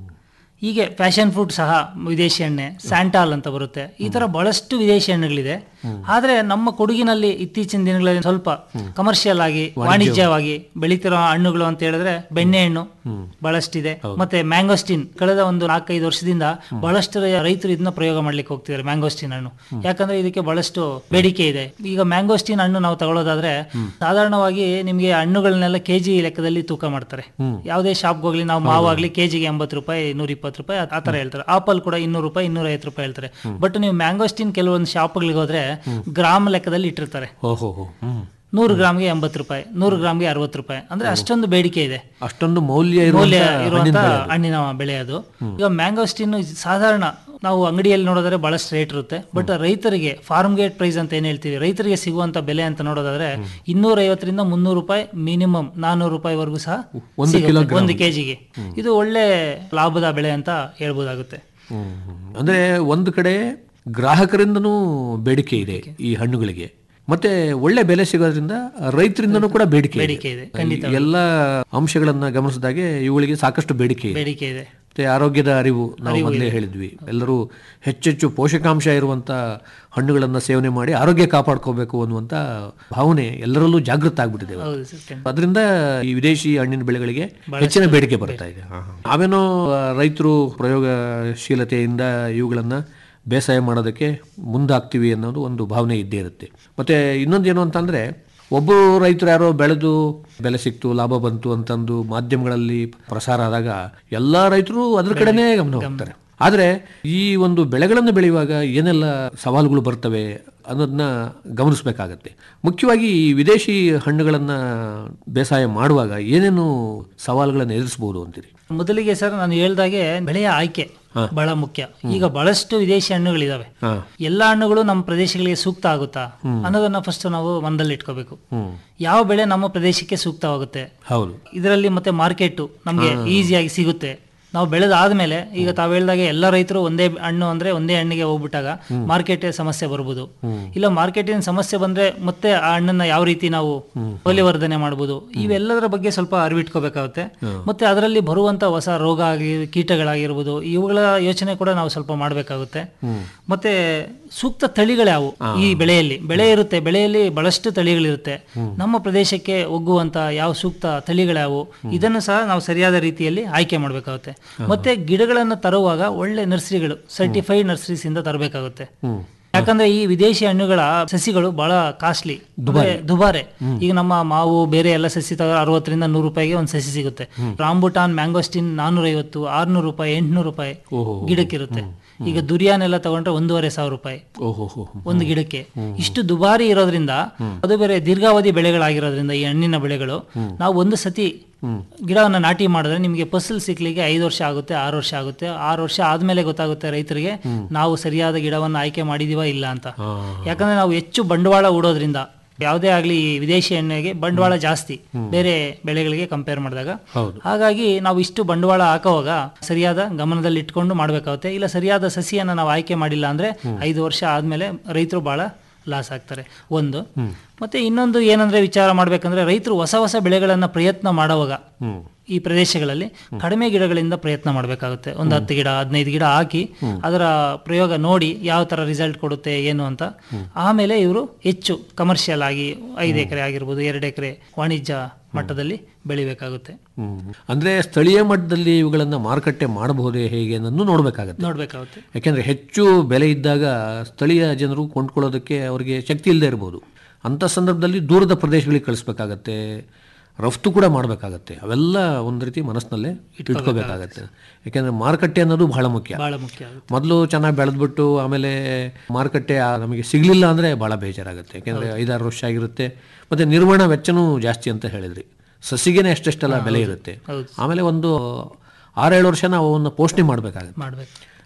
ಹೀಗೆ ಪ್ಯಾಷನ್ ಫ್ರೂಟ್ ಸಹ ವಿದೇಶಿ ಎಣ್ಣೆ ಸ್ಯಾಂಟಾಲ್ ಅಂತ ಬರುತ್ತೆ ಈ ತರ ಬಹಳಷ್ಟು ವಿದೇಶಿ ಹಣ್ಣುಗಳಿದೆ ಆದ್ರೆ ನಮ್ಮ ಕೊಡಗಿನಲ್ಲಿ ಇತ್ತೀಚಿನ ದಿನಗಳಲ್ಲಿ ಸ್ವಲ್ಪ ಕಮರ್ಷಿಯಲ್ ಆಗಿ ವಾಣಿಜ್ಯವಾಗಿ ಬೆಳೀತಿರೋ ಹಣ್ಣುಗಳು ಅಂತ ಹೇಳಿದ್ರೆ ಬೆಣ್ಣೆ ಹಣ್ಣು ಬಹಳಷ್ಟಿದೆ ಮತ್ತೆ ಮ್ಯಾಂಗೋಸ್ಟಿನ್ ಕಳೆದ ಒಂದು ನಾಲ್ಕೈದು ವರ್ಷದಿಂದ ಬಹಳಷ್ಟು ರೈತರು ಇದನ್ನ ಪ್ರಯೋಗ ಮಾಡ್ಲಿಕ್ಕೆ ಹೋಗ್ತಿದ್ದಾರೆ ಮ್ಯಾಂಗೋಸ್ಟಿನ್ ಹಣ್ಣು ಯಾಕಂದ್ರೆ ಇದಕ್ಕೆ ಬಹಳಷ್ಟು ಬೇಡಿಕೆ ಇದೆ ಈಗ ಮ್ಯಾಂಗೋಸ್ಟಿನ್ ಹಣ್ಣು ನಾವು ತಗೊಳ್ಳೋದಾದ್ರೆ ಸಾಧಾರಣವಾಗಿ ನಿಮಗೆ ಹಣ್ಣುಗಳನ್ನೆಲ್ಲ ಕೆಜಿ ಲೆಕ್ಕದಲ್ಲಿ ತೂಕ ಮಾಡ್ತಾರೆ ಯಾವುದೇ ಶಾಪ್ಗೆ ಹೋಗ್ಲಿ ನಾವು ಮಾವಾಗ್ಲಿ ಕೆಜಿಗೆ ಎಂಬತ್ತು ರೂಪಾಯಿ ನೂರ ಇಪ್ಪತ್ತು ರೂಪಾಯಿ ಆ- ಆ ತರ ಹೇಳ್ತಾರೆ ಆಪಲ್ ಕೂಡ ಇನ್ನೂರು ರೂಪಾಯಿ ಇನ್ನೂರ ಐವತ್ತು ರೂಪಾಯಿ ಹೇಳ್ತಾರೆ ಬಟ್ ನೀವು ಮ್ಯಾಂಗೋಸ್ಟಿನ್ ಕೆಲವೊಂದು ಶಾಪ್ಗಳಿಗೆ ಹೋದ್ರೆ ಗ್ರಾಮ್ ಲೆಕ್ಕದಲ್ಲಿ ಇಟ್ಟಿರ್ತಾರೆ ಓಹೋ ಹೋ ಹ್ಮ್ ನೂರು ಗ್ರಾಮ್ಗೆ ಎಂಬತ್ತು ರೂಪಾಯಿ ನೂರು ಗ್ರಾಮ್ಗೆ ಅರವತ್ತು ರೂಪಾಯಿ ಅಂದ್ರೆ ಅಷ್ಟೊಂದು ಬೇಡಿಕೆ ಇದೆ ಅಷ್ಟೊಂದು ಮೌಲ್ಯ ಮೌಲ್ಯ ಇರುವಂತ ಇರುವಂತ ಹಣ್ಣಿನ ಬೆಳೆ ಅದು. ಹಣ್ಣಿನ ಬೆಳೆ ಅದು ಈಗ ಮ್ಯಾಂಗೋಸ್ಟಿನ್ ಸಾಧಾರಣ ನಾವು ಅಂಗಡಿಯಲ್ಲಿ ನೋಡಿದ್ರೆ ಬಹಳಷ್ಟು ರೇಟ್ ಇರುತ್ತೆ ಬಟ್ ರೈತರಿಗೆ ಫಾರ್ಮ್ ಗೇಟ್ ಪ್ರೈಸ್ ಅಂತ ಏನ್ ಹೇಳ್ತೀವಿ ರೈತರಿಗೆ ಸಿಗುವಂತ ಬೆಲೆ ಅಂತ ನೋಡೋದಾದ್ರೆ ಇನ್ನೂರ ಐವತ್ತರಿಂದ ಮುನ್ನೂರು ರೂಪಾಯಿ ಮಿನಿಮಮ್ ನಾನೂರು ರೂಪಾಯಿವರೆಗೂ ಸಹ ಒಂದು ಸಿಗುತ್ತೆ ಕಿಲೋಗ್ರಾಮ್. ಒಂದು ಕೆಜಿಗೆ ಇದು ಒಳ್ಳೆ ಲಾಭದ ಬೆಳೆ ಅಂತ ಹೇಳ್ಬೋದಾಗುತ್ತೆ ಹ್ಮ್, ಹ್ಮ್. ಅಂದ್ರೆ ಒಂದು ಕಡೆ ಗ್ರಾಹಕರಿಂದನೂ ಬೇಡಿಕೆ ಇದೆ ಈ ಹಣ್ಣುಗಳಿಗೆ ಮತ್ತೆ ಒಳ್ಳೆ ಬೆಲೆ ಸಿಗೋದ್ರಿಂದ ರೈತರಿಂದನೂ ಕೂಡ ಬೇಡಿಕೆ ಇದೆ. ಬೇಡಿಕೆ ಇದೆ, ಈ ಎಲ್ಲ ಅಂಶಗಳನ್ನ ಗಮನಿಸಿದಾಗೆ ಇವುಗಳಿಗೆ ಸಾಕಷ್ಟು ಬೇಡಿಕೆ ಇದೆ ಬೇಡಿಕೆ ಇದೆ ಮತ್ತೆ ಆರೋಗ್ಯದ ಅರಿವು ನಾವು ಮೊದಲೇ ಹೇಳಿದ್ವಿ ಎಲ್ಲರೂ ಹೆಚ್ಚೆಚ್ಚು ಪೋಷಕಾಂಶ ಇರುವಂತ ಹಣ್ಣುಗಳನ್ನ ಸೇವನೆ ಮಾಡಿ ಆರೋಗ್ಯ ಕಾಪಾಡ್ಕೋಬೇಕು ಅನ್ನುವಂತ ಭಾವನೆ ಎಲ್ಲರಲ್ಲೂ ಜಾಗೃತ ಆಗ್ಬಿಟ್ಟಿದೆ ಇವತ್ತು. ಹೌದು ಸರ್ ಅದರಿಂದ ಈ ವಿದೇಶಿ ಹಣ್ಣಿನ ಬೆಳೆಗಳಿಗೆ ಹೆಚ್ಚಿನ ಬೇಡಿಕೆ ಬರ್ತಾ ಇದೆ ನಾವೇನೋ ಆ, ರೈತರು ಪ್ರಯೋಗಶೀಲತೆಯಿಂದ ಇವುಗಳನ್ನ ಬೇಸಾಯ ಮಾಡೋದಕ್ಕೆ ಮುಂದಾಗ್ತೀವಿ ಅನ್ನೋದು ಒಂದು ಭಾವನೆ ಇದ್ದೇ ಇರುತ್ತೆ ಮತ್ತೆ ಇನ್ನೊಂದೇನು ಅಂತಂದ್ರೆ ಒಬ್ಬರು ರೈತರು ಯಾರೋ ಬೆಳೆದು ಬೆಲೆ ಸಿಕ್ತು ಲಾಭ ಬಂತು ಅಂತಂದು ಮಾಧ್ಯಮಗಳಲ್ಲಿ ಪ್ರಸಾರ ಆದಾಗ ಎಲ್ಲಾ ರೈತರು ಅದ್ರ ಕಡೆನೇ ಗಮನ ಹೋಗ್ತಾರೆ ಆದ್ರೆ ಈ ಒಂದು ಬೆಳೆಗಳನ್ನು ಬೆಳೆಯುವಾಗ ಏನೆಲ್ಲ ಸವಾಲುಗಳು ಬರ್ತವೆ ಅನ್ನೋದನ್ನ ಗಮನಿಸಬೇಕಾಗತ್ತೆ ಮುಖ್ಯವಾಗಿ ಈ ವಿದೇಶಿ ಹಣ್ಣುಗಳನ್ನ ಬೇಸಾಯ ಮಾಡುವಾಗ ಏನೇನು ಸವಾಲುಗಳನ್ನು ಎದುರಿಸಬಹುದು ಅಂತೀರಿ ಮೊದಲಿಗೆ ಸರ್ ನಾನು ಹೇಳ್ದಾಗೆ ಬೆಳೆಯ ಆಯ್ಕೆ ಬಹಳ ಮುಖ್ಯ ಈಗ ಬಹಳಷ್ಟು ವಿದೇಶಿ ಹಣ್ಣುಗಳಿದಾವೆ ಹಾ. ಎಲ್ಲಾ ಹಣ್ಣುಗಳು ನಮ್ಮ ಪ್ರದೇಶಗಳಿಗೆ ಸೂಕ್ತ ಆಗುತ್ತಾ ಅನ್ನೋದನ್ನ ಫಸ್ಟ್ ನಾವು ಮನದಲ್ಲಿ ಇಟ್ಕೋಬೇಕು ಯಾವ ಬೆಳೆ ನಮ್ಮ ಪ್ರದೇಶಕ್ಕೆ ಸೂಕ್ತವಾಗುತ್ತೆ ಹೌದು ಇದರಲ್ಲಿ ಮತ್ತೆ ಮಾರ್ಕೆಟ್ ನಮಗೆ ಈಸಿಯಾಗಿ ಸಿಗುತ್ತೆ ನಾವು ಬೆಳೆದಾದ್ಮೇಲೆ ಈಗ ತಾವು ಹೇಳಿದಾಗೆ ಎಲ್ಲ ರೈತರು ಒಂದೇ ಹಣ್ಣು ಅಂದ್ರೆ ಒಂದೇ ಹಣ್ಣಿಗೆ ಹೋಗ್ಬಿಟ್ಟಾಗ ಮಾರ್ಕೆಟ್ ಸಮಸ್ಯೆ ಬರ್ಬೋದು ಇಲ್ಲ ಮಾರ್ಕೆಟಿನ ಸಮಸ್ಯೆ ಬಂದ್ರೆ ಮತ್ತೆ ಆ ಹಣ್ಣನ್ನ ಯಾವ ರೀತಿ ನಾವು ಮೌಲ್ಯವರ್ಧನೆ ಮಾಡ್ಬೋದು ಇವೆಲ್ಲದರ ಬಗ್ಗೆ ಸ್ವಲ್ಪ ಅರಿವಿಟ್ಕೋಬೇಕಾಗುತ್ತೆ ಮತ್ತೆ ಅದರಲ್ಲಿ ಬರುವಂತ ಹೊಸ ರೋಗ ಆಗಿ ಕೀಟಗಳಾಗಿರ್ಬೋದು ಇವುಗಳ ಯೋಚನೆ ಕೂಡ ನಾವು ಸ್ವಲ್ಪ ಮಾಡಬೇಕಾಗುತ್ತೆ ಮತ್ತೆ ಸೂಕ್ತ ತಳಿಗಳ್ಯಾವು ಈ ಬೆಳೆಯಲ್ಲಿ ಬೆಳೆ ಇರುತ್ತೆ ಬೆಳೆಯಲ್ಲಿ ಬಹಳಷ್ಟು ತಳಿಗಳಿರುತ್ತೆ ನಮ್ಮ ಪ್ರದೇಶಕ್ಕೆ ಒಗ್ಗುವಂತ ಯಾವ ಸೂಕ್ತ ತಳಿಗಳ್ಯಾವು ಇದನ್ನು ಸಹ ನಾವು ಸರಿಯಾದ ರೀತಿಯಲ್ಲಿ ಆಯ್ಕೆ ಮಾಡಬೇಕಾಗುತ್ತೆ ಮತ್ತೆ ಗಿಡಗಳನ್ನು ತರುವಾಗ ಒಳ್ಳೆ ನರ್ಸರಿಗಳು ಸರ್ಟಿಫೈಡ್ ನರ್ಸರೀಸ್ ಇಂದ ತರಬೇಕಾಗುತ್ತೆ ಯಾಕಂದ್ರೆ ಈ ವಿದೇಶಿ ಹಣ್ಣುಗಳ ಸಸಿಗಳು ಬಹಳ ಕಾಸ್ಟ್ಲಿ ದುಬಾರೆ ಈಗ ನಮ್ಮ ಮಾವು ಬೇರೆ ಎಲ್ಲ ಸಸಿ ತಗೋ ಅರವತ್ತರಿಂದ ನೂರು ರೂಪಾಯಿಗೆ ಒಂದು ಸಸಿ ಸಿಗುತ್ತೆ ರಾಂಬುಟಾನ್ ಮ್ಯಾಂಗೋಸ್ಟಿನ್ ನಾನೂರ ಐವತ್ತು ಆರ್ನೂರು ರೂಪಾಯಿ ಎಂಟ್ನೂರು ರೂಪಾಯಿ ಗಿಡಕ್ಕಿರುತ್ತೆ ಈಗ ದುರಿಯಾನ್ ಎಲ್ಲ ತಗೊಂಡ್ರೆ ಒಂದೂವರೆ ಸಾವಿರ ರೂಪಾಯಿ ಓಹೋ ಹೋ ಒಂದು ಗಿಡಕ್ಕೆ ಇಷ್ಟು ದುಬಾರಿ ಇರೋದ್ರಿಂದ ಅದು ಬೇರೆ ದೀರ್ಘಾವಧಿ ಬೆಳೆಗಳಾಗಿರೋದ್ರಿಂದ ಈ ಹಣ್ಣಿನ ಬೆಳೆಗಳು ನಾವು ಒಂದು ಸತಿ ಗಿಡವನ್ನ ನಾಟಿ ಮಾಡಿದ್ರೆ ನಿಮಗೆ ಫಸಲ್ ಸಿಕ್ಲಿಕ್ಕೆ ಐದು ವರ್ಷ ಆಗುತ್ತೆ ಆರು ವರ್ಷ ಆಗುತ್ತೆ ಆರು ವರ್ಷ ಆದ್ಮೇಲೆ ಗೊತ್ತಾಗುತ್ತೆ ರೈತರಿಗೆ ನಾವು ಸರಿಯಾದ ಗಿಡವನ್ನ ಆಯ್ಕೆ ಮಾಡಿದೀವ ಇಲ್ಲ ಅಂತ ಯಾಕಂದ್ರೆ ನಾವು ಹೆಚ್ಚು ಬಂಡವಾಳ ಹೂಡೋದ್ರಿಂದ ಯಾವುದೇ ಆಗ್ಲಿ ಈ ವಿದೇಶಿ ಎಣ್ಣೆಗೆ ಬಂಡವಾಳ ಜಾಸ್ತಿ ಬೇರೆ ಬೆಳೆಗಳಿಗೆ ಕಂಪೇರ್ ಮಾಡಿದಾಗ ಹಾಗಾಗಿ ನಾವು ಇಷ್ಟು ಬಂಡವಾಳ ಹಾಕೋವಾಗ ಸರಿಯಾದ ಗಮನದಲ್ಲಿ ಇಟ್ಕೊಂಡು ಮಾಡ್ಬೇಕಾಗುತ್ತೆ ಇಲ್ಲ ಸರಿಯಾದ ಸಸಿಯನ್ನ ನಾವು ಆಯ್ಕೆ ಮಾಡಿಲ್ಲ ಅಂದ್ರೆ ಐದು ವರ್ಷ ಆದ್ಮೇಲೆ ರೈತರು ಬಹಳ ಲಾಸ್ ಆಗ್ತಾರೆ ಒಂದು ಮತ್ತೆ ಇನ್ನೊಂದು ಏನಂದ್ರೆ ವಿಚಾರ ಮಾಡ್ಬೇಕಂದ್ರೆ ರೈತರು ಹೊಸ ಹೊಸ ಬೆಳೆಗಳನ್ನ ಪ್ರಯತ್ನ ಮಾಡುವಾಗ ಈ ಪ್ರದೇಶಗಳಲ್ಲಿ ಕಡಿಮೆ ಗಿಡಗಳಿಂದ ಪ್ರಯತ್ನ ಮಾಡಬೇಕಾಗುತ್ತೆ ಒಂದು ಹತ್ತು ಗಿಡ ಹದಿನೈದು ಗಿಡ ಹಾಕಿ ಅದರ ಪ್ರಯೋಗ ನೋಡಿ ಯಾವ ತರ ರಿಸಲ್ಟ್ ಕೊಡುತ್ತೆ ಏನು ಅಂತ ಆಮೇಲೆ ಇವರು ಹೆಚ್ಚು ಕಮರ್ಷಿಯಲ್ ಆಗಿ ಐದು ಎಕರೆ ಆಗಿರ್ಬೋದು ಎರಡು ಎಕರೆ ವಾಣಿಜ್ಯ ಮಟ್ಟದಲ್ಲಿ ಬೆಳಿಬೇಕಾಗುತ್ತೆ ಹ್ಮ್. ಅಂದ್ರೆ ಸ್ಥಳೀಯ ಮಟ್ಟದಲ್ಲಿ ಇವುಗಳನ್ನ ಮಾರುಕಟ್ಟೆ ಮಾಡಬಹುದೇ ಹೇಗೆ ಅನ್ನೋದನ್ನು ನೋಡ್ಬೇಕಾಗತ್ತೆ ನೋಡ್ಬೇಕಾಗುತ್ತೆ ಯಾಕೆಂದ್ರೆ ಹೆಚ್ಚು ಬೆಲೆ ಇದ್ದಾಗ ಸ್ಥಳೀಯ ಜನರು ಕೊಂಡ್ಕೊಳ್ಳೋದಕ್ಕೆ ಅವರಿಗೆ ಶಕ್ತಿ ಇಲ್ಲದೆ ಇರಬಹುದು ಅಂತ ಸಂದರ್ಭದಲ್ಲಿ ದೂರದ ಪ್ರದೇಶಗಳಿಗೆ ಕಳಿಸ್ಬೇಕಾಗತ್ತೆ ರಫ್ತು ಕೂಡ ಮಾಡಬೇಕಾಗತ್ತೆ ಅವೆಲ್ಲ ಒಂದು ರೀತಿ ಮನಸ್ಸಿನಲ್ಲೇ ಇಟ್ಕೋಬೇಕಾಗತ್ತೆ ಯಾಕೆಂದ್ರೆ ಮಾರುಕಟ್ಟೆ ಅನ್ನೋದು ಬಹಳ ಮುಖ್ಯ ಬಹಳ ಮುಖ್ಯ ಆಗುತ್ತೆ ಮೊದಲು ಚೆನ್ನಾಗಿ ಬೆಳೆದ್ಬಿಟ್ಟು ಆಮೇಲೆ ಮಾರುಕಟ್ಟೆ ಆ ನಮಗೆ ಸಿಗಲಿಲ್ಲ ಅಂದರೆ ಭಾಳ ಬೇಜಾರಾಗುತ್ತೆ ಯಾಕೆಂದರೆ ಐದಾರು ವರ್ಷ ಆಗಿರುತ್ತೆ ಮತ್ತು ನಿರ್ವಹಣಾ ವೆಚ್ಚನೂ ಜಾಸ್ತಿ ಅಂತ ಹೇಳಿದ್ರಿ ಸಸಿಗೆನೇ ಎಷ್ಟೆಷ್ಟೆಲ್ಲ ಬೆಲೆ ಇರುತ್ತೆ ಆಮೇಲೆ ಒಂದು ಆರೇಳು ವರ್ಷ ನಾವು ಅವನ್ನ ಪೋಷಣೆ ಮಾಡಬೇಕಾಗುತ್ತೆ ಮಾಡ್ಬೇಕು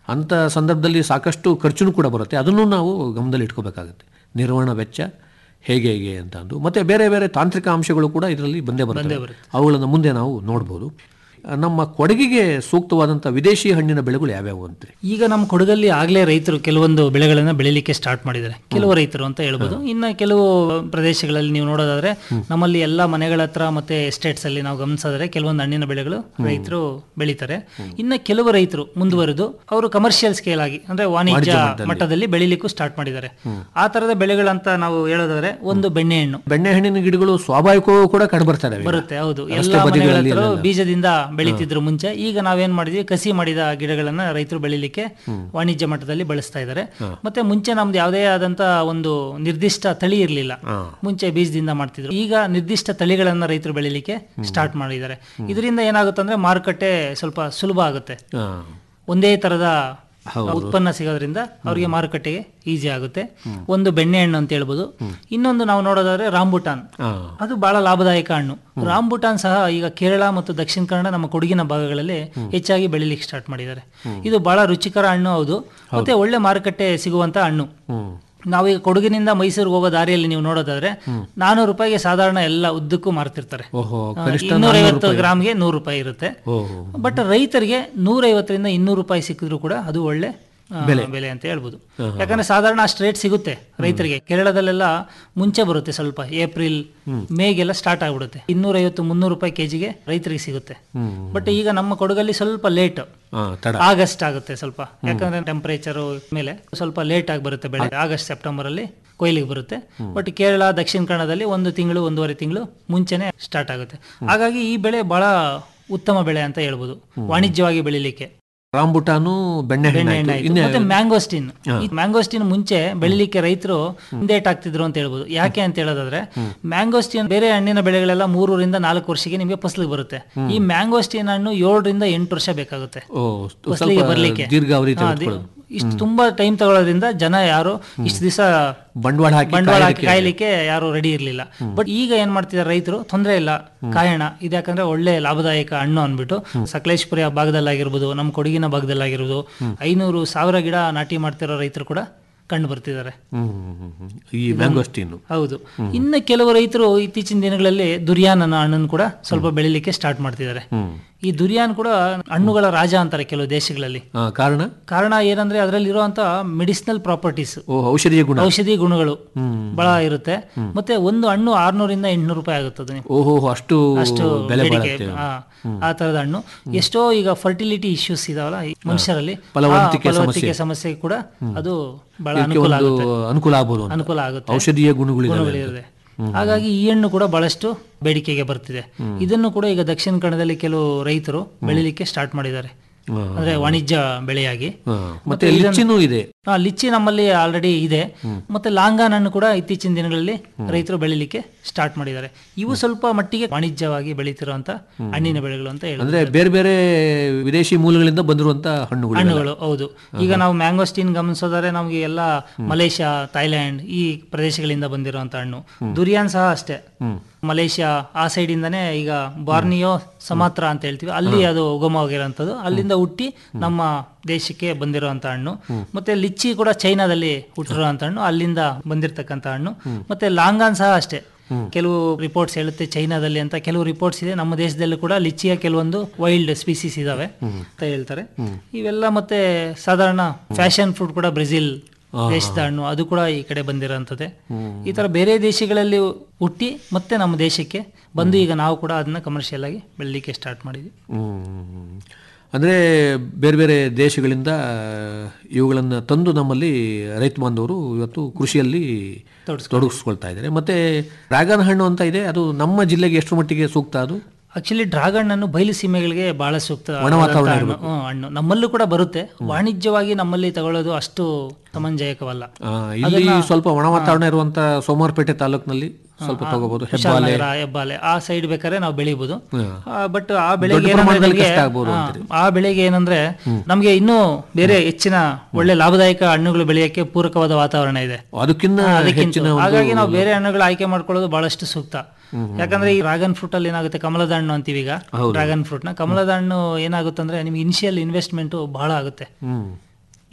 ಅಂಥ ಸಂದರ್ಭದಲ್ಲಿ ಸಾಕಷ್ಟು ಖರ್ಚುನೂ ಕೂಡ ಬರುತ್ತೆ ಅದನ್ನು ನಾವು ಗಮನದಲ್ಲಿ ಇಟ್ಕೋಬೇಕಾಗುತ್ತೆ ನಿರ್ವಹಣಾ ವೆಚ್ಚ ಹೇಗೆ ಹೇಗೆ ಅಂತ ಅಂದು ಮತ್ತೆ ಬೇರೆ ಬೇರೆ ತಾಂತ್ರಿಕ ಅಂಶಗಳು ಕೂಡ ಇದರಲ್ಲಿ ಬಂದೇ ಬರ್ತವೆ ಅವುಗಳನ್ನು ಮುಂದೆ ನಾವು ನೋಡ್ಬೋದು ನಮ್ಮ ಕೊಡಗಿಗೆ ಸೂಕ್ತವಾದಂಥ ವಿದೇಶಿ ಹಣ್ಣಿನ ಬೆಳೆಗಳು ಯಾವ್ಯಾವು ಅಂತ್ರಿ ಈಗ ನಮ್ಮ ಕೊಡಗಲ್ಲಿ ಆಗ್ಲೇ ರೈತರು ಕೆಲವೊಂದು ಬೆಳೆಗಳನ್ನ ಬೆಳಿಲಿಕ್ಕೆ ಸ್ಟಾರ್ಟ್ ಮಾಡಿದ್ದಾರೆ ಕೆಲವು ರೈತರು ಅಂತ ಹೇಳ್ಬೋದು ಇನ್ನು ಕೆಲವು ಪ್ರದೇಶಗಳಲ್ಲಿ ನೀವು ನೋಡೋದಾದ್ರೆ ನಮ್ಮಲ್ಲಿ ಎಲ್ಲ ಮನೆಗಳ ಹತ್ರ ಮತ್ತೆ ಎಸ್ಟೇಟ್ಸ್ ಅಲ್ಲಿ ನಾವು ಗಮನಿಸಿದ್ರೆ ಕೆಲವೊಂದು ಹಣ್ಣಿನ ಬೆಳೆಗಳು ರೈತರು ಬೆಳೀತಾರೆ ಇನ್ನು ಕೆಲವು ರೈತರು ಮುಂದುವರೆದು ಅವರು ಕಮರ್ಷಿಯಲ್ ಸ್ಕೇಲ್ ಆಗಿ ಅಂದ್ರೆ ವಾಣಿಜ್ಯ ಮಟ್ಟದಲ್ಲಿ ಬೆಳಿಲಿಕ್ಕೂ ಸ್ಟಾರ್ಟ್ ಮಾಡಿದ್ದಾರೆ ಆ ತರದ ಬೆಳೆಗಳಂತ ನಾವು ಹೇಳೋದಾದ್ರೆ ಒಂದು ಬೆಣ್ಣೆಹಣ್ಣು ಬೆಣ್ಣೆಹಣ್ಣಿನ ಗಿಡಗಳು ಸ್ವಾಭಾವಿಕವೂ ಕೂಡ ಕಂಡುಬರ್ತಾರೆ ಈಗ. ಬರುತ್ತೆ ಹೌದು ರಸ್ತೆ ಎಲ್ಲ ಮನೆಗಳ ಬದಿಗಳಲ್ಲಿ ಹತ್ರ ಅಲ್ಲೆಲ್ಲ. ಬೀಜದಿಂದ ಬೆಳೀತಿದ್ರು ಮುಂಚೆ ಈಗ ನಾವೇನ್ ಮಾಡಿದ್ವಿ ಕಸಿ ಮಾಡಿದ ಗಿಡಗಳನ್ನ ರೈತರು ಬೆಳಿಲಿಕ್ಕೆ ವಾಣಿಜ್ಯ ಮಟ್ಟದಲ್ಲಿ ಬಳಸ್ತಾ ಇದ್ದಾರೆ ಮತ್ತೆ ಮುಂಚೆ ನಮ್ದು ಯಾವುದೇ ಆದಂತ ಒಂದು ನಿರ್ದಿಷ್ಟ ತಳಿ ಇರಲಿಲ್ಲ ಮುಂಚೆ ಬೀಜದಿಂದ ಮಾಡ್ತಿದ್ರು ಈಗ ನಿರ್ದಿಷ್ಟ ತಳಿಗಳನ್ನ ರೈತರು ಬೆಳಿಲಿಕ್ಕೆ ಸ್ಟಾರ್ಟ್ ಮಾಡಿದ್ದಾರೆ ಇದರಿಂದ ಏನಾಗುತ್ತೆ ಅಂದ್ರೆ ಮಾರುಕಟ್ಟೆ ಸ್ವಲ್ಪ ಸುಲಭ ಆಗುತ್ತೆ ಹಾ. ಒಂದೇ ತರದ ಉತ್ಪನ್ನ ಸಿಗೋದ್ರಿಂದ ಅವರಿಗೆ ಮಾರುಕಟ್ಟೆಗೆ ಈಸಿ ಆಗುತ್ತೆ ಒಂದು ಬೆಣ್ಣೆಹಣ್ಣು ಅಂತ ಹೇಳ್ಬೋದು ಇನ್ನೊಂದು ನಾವು ನೋಡೋದಾದ್ರೆ ರಾಂಬುಟಾನ್ ಹಾ. ಅದು ಬಹಳ ಲಾಭದಾಯಕ ಹಣ್ಣು ರಾಂಬುಟಾನ್ ಸಹ ಈಗ ಕೇರಳ ಮತ್ತು ದಕ್ಷಿಣ ಕನ್ನಡ ನಮ್ಮ ಕೊಡಗಿನ ಭಾಗಗಳಲ್ಲಿ ಹೆಚ್ಚಾಗಿ ಬೆಳಿಲಿಕ್ಕೆ ಸ್ಟಾರ್ಟ್ ಮಾಡಿದ್ದಾರೆ ಇದು ಬಹಳ ರುಚಿಕರ ಹಣ್ಣು ಹೌದು ಮತ್ತೆ ಒಳ್ಳೆ ಮಾರುಕಟ್ಟೆ ಸಿಗುವಂತ ಹಣ್ಣು ನಾವೀಗ ಕೊಡಗಿನಿಂದ ಮೈಸೂರಿಗೆ ಹೋಗೋ ದಾರಿಯಲ್ಲಿ ನೀವು ನೋಡೋದಾದ್ರೆ ನಾನೂರು ರೂಪಾಯಿಗೆ ಸಾಧಾರಣ ಎಲ್ಲ ಉದ್ದಕ್ಕೂ ಮಾರ್ತಿರ್ತಾರೆ ಓಹೋ ಆ, ಕನಿಷ್ಠ ಇನ್ನೂರೈವತ್ತು ಗ್ರಾಮ್ಗೆ ನೂರು ರೂಪಾಯಿ ಇರುತ್ತೆ ಓಹೋ ಬಟ್ ರೈತರಿಗೆ ನೂರೈವತ್ತರಿಂದ ಇನ್ನೂರು ರೂಪಾಯಿ ಸಿಕ್ಕಿದ್ರು ಕೂಡ ಅದು ಒಳ್ಳೆ ಆ, ಬೆಲೆ ಅಂತ ಹೇಳ್ಬೋದು ಯಾಕಂದ್ರೆ ಸಾಧಾರಣ ಅಷ್ಟು ರೇಟ್ ಸಿಗುತ್ತೆ ರೈತರಿಗೆ ಕೇರಳದಲ್ಲೆಲ್ಲ ಮುಂಚೆ ಬರುತ್ತೆ ಸ್ವಲ್ಪ ಏಪ್ರಿಲ್ ಮೇಗೆಲ್ಲ ಸ್ಟಾರ್ಟ್ ಆಗ್ಬಿಡುತ್ತೆ ಇನ್ನೂರೈವತ್ತು ಮುನ್ನೂರು ರೂಪಾಯಿ ಕೆಜಿಗೆ ರೈತರಿಗೆ ಸಿಗುತ್ತೆ ಬಟ್ ಈಗ ನಮ್ಮ ಕೊಡಗಲ್ಲಿ ಸ್ವಲ್ಪ ಲೇಟ್ ಹಾ, ತಡ ಆಗಸ್ಟ್ ಆಗುತ್ತೆ ಸ್ವಲ್ಪ ಯಾಕಂದ್ರೆ ಟೆಂಪರೇಚರ್ ಮೇಲೆ ಸ್ವಲ್ಪ ಲೇಟ್ ಆಗಿ ಬರುತ್ತೆ ಬೆಳೆ ಆಗಸ್ಟ್ ಸೆಪ್ಟೆಂಬರ್ ಅಲ್ಲಿ ಕೊಯ್ಲಿಗೆ ಬರುತ್ತೆ ಬಟ್ ಕೇರಳ ದಕ್ಷಿಣ ಕನ್ನಡದಲ್ಲಿ ಒಂದು ತಿಂಗಳು ಒಂದೂವರೆ ತಿಂಗಳು ಮುಂಚೆನೆ ಸ್ಟಾರ್ಟ್ ಆಗುತ್ತೆ ಹಾಗಾಗಿ ಈ ಬೆಳೆ ಬಹಳ ಉತ್ತಮ ಬೆಳೆ ಅಂತ ಹೇಳ್ಬೋದು ವಾಣಿಜ್ಯವಾಗಿ ಬೆಳಿಲಿಕ್ಕೆ ರಾಂಬುಟಾನು ಬೆಣ್ಣೆಹಣ್ಣು ಬೆಣ್ಣೆಹಣ್ಣು ಆಯ್ತು. ಆಯ್ತು. ಇನ್ನೇ ಮತ್ತೆ ಮ್ಯಾಂಗೋಸ್ಟಿನ್ ಈ ಮ್ಯಾಂಗೋಸ್ಟಿನ್ ಮುಂಚೆ ಬೆಳಿಲಿಕ್ಕೆ ರೈತರು ಹಿಂದೇಟ್ ಆಗ್ತಿದ್ರು ಅಂತ ಹೇಳ್ಬೋದು ಯಾಕೆ ಅಂತ ಹೇಳೋದಾದ್ರೆ ಮ್ಯಾಂಗೋಸ್ಟಿನ್ ಬೇರೆ ಹಣ್ಣಿನ ಬೆಳೆಗಳೆಲ್ಲ ಮೂರರಿಂದ ನಾಲ್ಕು ವರ್ಷಕ್ಕೆ ನಿಮಗೆ ಫಸಲಿಗೆ ಬರುತ್ತೆ ಈ ಮ್ಯಾಂಗೋಸ್ಟಿನ್ ಹಣ್ಣು ಏಳರಿಂದ ಎಂಟು ವರ್ಷ ಬೇಕಾಗುತ್ತೆ ಓ ಫಸಲಿಗೆ ಸ್ವಲ್ಪ ಬರ್ಲಿಕ್ಕೆ ದೀರ್ಘಾವಧಿ ಹಾ, ದಿ- ತೆಗೆದುಕೊಳ್ಳೋದು. ಇಷ್ಟು ತುಂಬಾ ಟೈಮ್ ತಗೊಳ್ಳೋದ್ರಿಂದ ಜನ ಯಾರು ಇಷ್ಟು ದಿವಸ ಬಂಡವಾಳ ಹಾಕಿ ಬಂಡವಾಳ ಹಾಕಿ ಕಾಯೋದಕ್ಕೆ- ಕಾಯ್ಲಿಕ್ಕೆ ಯಾರು ರೆಡಿ ಇರಲಿಲ್ಲ ಬಟ್ ಈಗ ಏನ್ ಮಾಡ್ತಿದ್ದಾರೆ ರೈತರು ತೊಂದರೆ ಇಲ್ಲ ಕಾಯೋಣ ಇದ್ಯಾಕಂದ್ರೆ ಒಳ್ಳೆ ಲಾಭದಾಯಕ ಹಣ್ಣು ಅಂದ್ಬಿಟ್ಟು ಸಕಲೇಶ್ಪುರ ಭಾಗದಲ್ಲಾಗಿರ್ಬೋದು ನಮ್ಮ ಕೊಡಗಿನ ಭಾಗದಲ್ಲಾಗಿರ್ಬೋದು ಐನೂರು ಸಾವಿರ ಗಿಡ ನಾಟಿ ಮಾಡ್ತಿರೋ ರೈತರು ಕೂಡ ಕಂಡು ಬರ್ತಿದ್ದಾರೆ ಹ್ಮ್, ಹ್ಮ್, ಹ್ಮ್, ಹ್ಮ್. ಈ ಮ್ಯಾಂಗೋಸ್ಟೀನು ಹೌದು ಇನ್ನು ಕೆಲವು ರೈತರು ಇತ್ತೀಚಿನ ದಿನಗಳಲ್ಲಿ ದುರಿಯಾನ್ ಅನ್ನೋ ಹಣ್ಣನ್ನು ಕೂಡ ಸ್ವಲ್ಪ ಬೆಳಿಲಿಕ್ಕೆ ಸ್ಟಾರ್ಟ್ ಮಾಡ್ತಿದ್ದಾರೆ ಈ ದುರಿಯಾನ್ ಕೂಡ ಹಣ್ಣುಗಳ ರಾಜ ಅಂತಾರೆ ಕೆಲವು ದೇಶಗಳಲ್ಲಿ ಆ, ಕಾರಣ ಕಾರಣ ಏನಂದ್ರೆ ಅದರಲ್ಲಿ ಇರುವಂತ ಮೆಡಿಸಿನಲ್ ಪ್ರಾಪರ್ಟೀಸ್ ಓ ಔಷಧೀಯ ಗುಣ ಔಷಧಿ ಗುಣಗಳು ಬಹಳ ಇರುತ್ತೆ ಮತ್ತೆ ಒಂದು ಹಣ್ಣು ಆರ್ನೂರಿಂದ ಎಂಟ್ನೂರು ರೂಪಾಯಿ ಆಗುತ್ತದೆ ನೀವು ಓಹೋ ಅಷ್ಟು ಅಷ್ಟು ಬೆಲೆ ಬೇಡಿಕೆ, ಬಾಳುತ್ತೆ ಆ, ಆ ತರದ ಹಣ್ಣು ಎಷ್ಟೋ ಈಗ ಫರ್ಟಿಲಿಟಿ ಇಶ್ಯೂಸ್ ಇದಾವಲ್ಲ ಈ ಮನುಷ್ಯರಲ್ಲಿ ಫಲವತ್ತಿಕೆ ಆ ಫಲವತ್ತಿಕೆ ಸಮಸ್ಯೆ ಕೂಡ ಅದು ಬಹಳ ಇದಕ್ಕೆ ಅನುಕೂಲ ಒಂದು ಆಗುತ್ತೆ ಅನುಕೂಲ ಆಗ್ಬೋದು ಅಂತ. ಅನುಕೂಲ ಆಗುತ್ತೆ ಔಷಧೀಯ ಗುಣಗಳಿದಾವೆ ಗುಣಗಳಿದೆ ಹಾಗಾಗಿ ಈ ಹಣ್ಣು ಕೂಡ ಬಹಳಷ್ಟು ಬೇಡಿಕೆಗೆ ಬರ್ತಿದೆ ಇದನ್ನು ಕೂಡ ಈಗ ದಕ್ಷಿಣ ಕನ್ನಡದಲ್ಲಿ ಕೆಲವು ರೈತರು ಬೆಳಿಲಿಕ್ಕೆ ಸ್ಟಾರ್ಟ್ ಮಾಡಿದ್ದಾರೆ ಅಂದ್ರೆ ವಾಣಿಜ್ಯ ಬೆಳೆಯಾಗಿ ಹಾ. ಮತ್ತೆ ಲಿಚ್ಚಿನೂ ಇದೆ ಆ, ಲಿಚ್ಚಿ ನಮ್ಮಲ್ಲಿ ಆಲ್ರೆಡಿ ಇದೆ ಮತ್ತೆ ಲಾಂಗಾನ್ ಹಣ್ಣು ಕೂಡ ಇತ್ತೀಚಿನ ದಿನಗಳಲ್ಲಿ ರೈತರು ಬೆಳಿಲಿಕ್ಕೆ ಸ್ಟಾರ್ಟ್ ಮಾಡಿದ್ದಾರೆ ಇವು ಸ್ವಲ್ಪ ಮಟ್ಟಿಗೆ ವಾಣಿಜ್ಯವಾಗಿ ಬೆಳೀತಿರುವಂತ ಹಣ್ಣಿನ ಬೆಳೆಗಳು ಅಂತ ಹೇಳಿ ಅಂದ್ರೆ ಬೇರೆ ಬೇರೆ ವಿದೇಶಿ ಮೂಲಗಳಿಂದ ಬಂದಿರುವಂತ ಹಣ್ಣುಗಳು ಹಣ್ಣುಗಳು ಹೌದು ಈಗ ನಾವು ಮ್ಯಾಂಗೋಸ್ಟಿನ್ ಗಮನಿಸೋದಾದ್ರೆ ನಮಗೆ ಎಲ್ಲ ಮಲೇಷ್ಯಾ ಥೈಲ್ಯಾಂಡ್ ಈ ಪ್ರದೇಶಗಳಿಂದ ಬಂದಿರುವಂತ ಹಣ್ಣು ದುರಿಯಾನ್ ಸಹ ಅಷ್ಟೇ ಮಲೇಷ್ಯಾ ಆ ಸೈಡ್ ಇಂದಾನೆ ಈಗ ಬಾರ್ನಿಯೋ ಸಮಾತ್ರ ಅಂತ ಹೇಳ್ತೀವಿ ಅಲ್ಲಿ ಅದು ಉಗಮವಾಗಿರೋಂಥದ್ದು ಅಲ್ಲಿಂದ ಹುಟ್ಟಿ ನಮ್ಮ ದೇಶಕ್ಕೆ ಬಂದಿರುವಂತ ಹಣ್ಣು ಮತ್ತೆ ಲಿಚ್ಚಿ ಕೂಡ ಚೈನಾದಲ್ಲಿ ಹುಟ್ಟಿರುವಂತ ಹಣ್ಣು ಅಲ್ಲಿಂದ ಬಂದಿರತಕ್ಕಂತ ಹಣ್ಣು ಮತ್ತೆ ಲಾಂಗಾನ್ ಸಹ ಅಷ್ಟೇ ಕೆಲವು ರಿಪೋರ್ಟ್ಸ್ ಹೇಳುತ್ತೆ ಚೈನಾದಲ್ಲಿ ಅಂತ ಕೆಲವು ರಿಪೋರ್ಟ್ಸ್ ಇದೆ ನಮ್ಮ ದೇಶದಲ್ಲೂ ಕೂಡ ಲಿಚ್ಚಿಯ ಕೆಲವೊಂದು ವೈಲ್ಡ್ ಸ್ಪೀಸೀಸ್ ಇದಾವೆ ಅಂತ ಹೇಳ್ತಾರೆ ಇವೆಲ್ಲ ಮತ್ತೆ ಸಾಧಾರಣ ಫ್ಯಾಷನ್ ಫ್ರೂಟ್ ಕೂಡ ಬ್ರೆಜಿಲ್ ದೇಶದ ಹಣ್ಣು ಅದು ಕೂಡ ಈ ಕಡೆ ಬಂದಿರೋಂಥದ್ದೇ ಈ ತರ ಬೇರೆ ದೇಶಗಳಲ್ಲಿ ಹುಟ್ಟಿ ಮತ್ತೆ ನಮ್ಮ ದೇಶಕ್ಕೆ ಬಂದು ಈಗ ನಾವು ಕೂಡ ಅದನ್ನ ಕಮರ್ಷಿಯಲ್ ಆಗಿ ಬೆಳಲಿಕ್ಕೆ ಸ್ಟಾರ್ಟ್ ಮಾಡಿದ್ವಿ ಹ್ಮ್. ಅಂದ್ರೆ ಬೇರೆ ಬೇರೆ ದೇಶಗಳಿಂದ ಇವುಗಳನ್ನು ತಂದು ನಮ್ಮಲ್ಲಿ ರೈತ ಬಾಂಧವರು ಇವತ್ತು ಕೃಷಿಯಲ್ಲಿ ತೊಡಗಿಸ್ಕೊಳ್ತಾ ಇದ್ದಾರೆ ಮತ್ತೆ ಡ್ರ್ಯಾಗನ್ ಹಣ್ಣು ಅಂತ ಇದೆ ಅದು ನಮ್ಮ ಜಿಲ್ಲೆಗೆ ಎಷ್ಟು ಮಟ್ಟಿಗೆ ಸೂಕ್ತ ಅದು ಆಕ್ಚುಲಿ ಡ್ರಾಗನ್ ಹಣ್ಣು ಬಯಲು ಸೀಮೆಗಳಿಗೆ ಬಹಳ ಸೂಕ್ತ ಒಣ ವಾತಾವರಣ ಆದಂತ ಹಣ್ಣು. ಹ್ಮ್, ಹಣ್ಣು ನಮ್ಮಲ್ಲೂ ಕೂಡ ಬರುತ್ತೆ ವಾಣಿಜ್ಯವಾಗಿ ನಮ್ಮಲ್ಲಿ ತಗೊಳ್ಳೋದು ಅಷ್ಟು ಸಮಂಜಯಕವಲ್ಲ ಆ, ಇಲ್ಲಿ ಸ್ವಲ್ಪ ಒಣ ವಾತಾವರಣ ಇರುವಂತ ಸೋಮವಾರಪೇಟೆ ತಾಲೂಕಿನಲ್ಲಿ ಸ್ವಲ್ಪ ತಗೋಬಹುದು ಹೆಬ್ಬಾಲೆ ಕುಶಾಲನಗರ, ಹೆಬ್ಬಾಲೆ ಆ ಸೈಡ್ ಬೇಕಾದ್ರೆ ನಾವು ಬೆಳಿಬಹುದು ಬಟ್ ಆ ದೊಡ್ಡ ಬೆಳೆಗೆ ಏನಂದ್ರೆ ಪ್ರಮಾಣದಲ್ಲಿ ನಮ್ಗೆ- ಕಷ್ಟ ಆಗ್ಬೋದು ಹಾ, ಅಂತೀರಿ. ಆ ಬೆಳೆಗೆ ಏನಂದ್ರೆ ನಮ್ಗೆ ಇನ್ನೂ ಬೇರೆ ಹೆಚ್ಚಿನ ಒಳ್ಳೆ ಲಾಭದಾಯಕ ಹಣ್ಣುಗಳು ಬೆಳೆಯಕ್ಕೆ ಪೂರಕವಾದ ವಾತಾವರಣ ಇದೆ ಅದಕ್ಕಿಂತ ಅದಕ್ಕಿಂತ ಹೆಚ್ಚಿನ ಒಂದು ಹಾಗಾಗಿ ನಾವು ಬೇರೆ ಹಣ್ಣುಗಳು ಆಯ್ಕೆ ಮಾಡ್ಕೊಳ್ಳೋದು ಬಹಳಷ್ಟು ಸೂಕ್ತ ಯಾಕಂದ್ರೆ ಈ ಡ್ರಾಗನ್ ಫ್ರೂಟ್ ಅಲ್ಲಿ ಏನಾಗುತ್ತೆ ಕಮಲದ ಹಣ್ಣು ಅಂತೀವಿ ಈಗ ಡ್ರಾಗನ್ ಫ್ರೂಟ್ ನ ಕಮಲದ ಹಣ್ಣು ಏನಾಗುತ್ತೆ ಅಂದ್ರೆ ನಿಮ್ಗೆ ಇನಿಷಿಯಲ್ ಇನ್ವೆಸ್ಟ್ಮೆಂಟ್ ಬಹಳ ಆಗುತ್ತೆ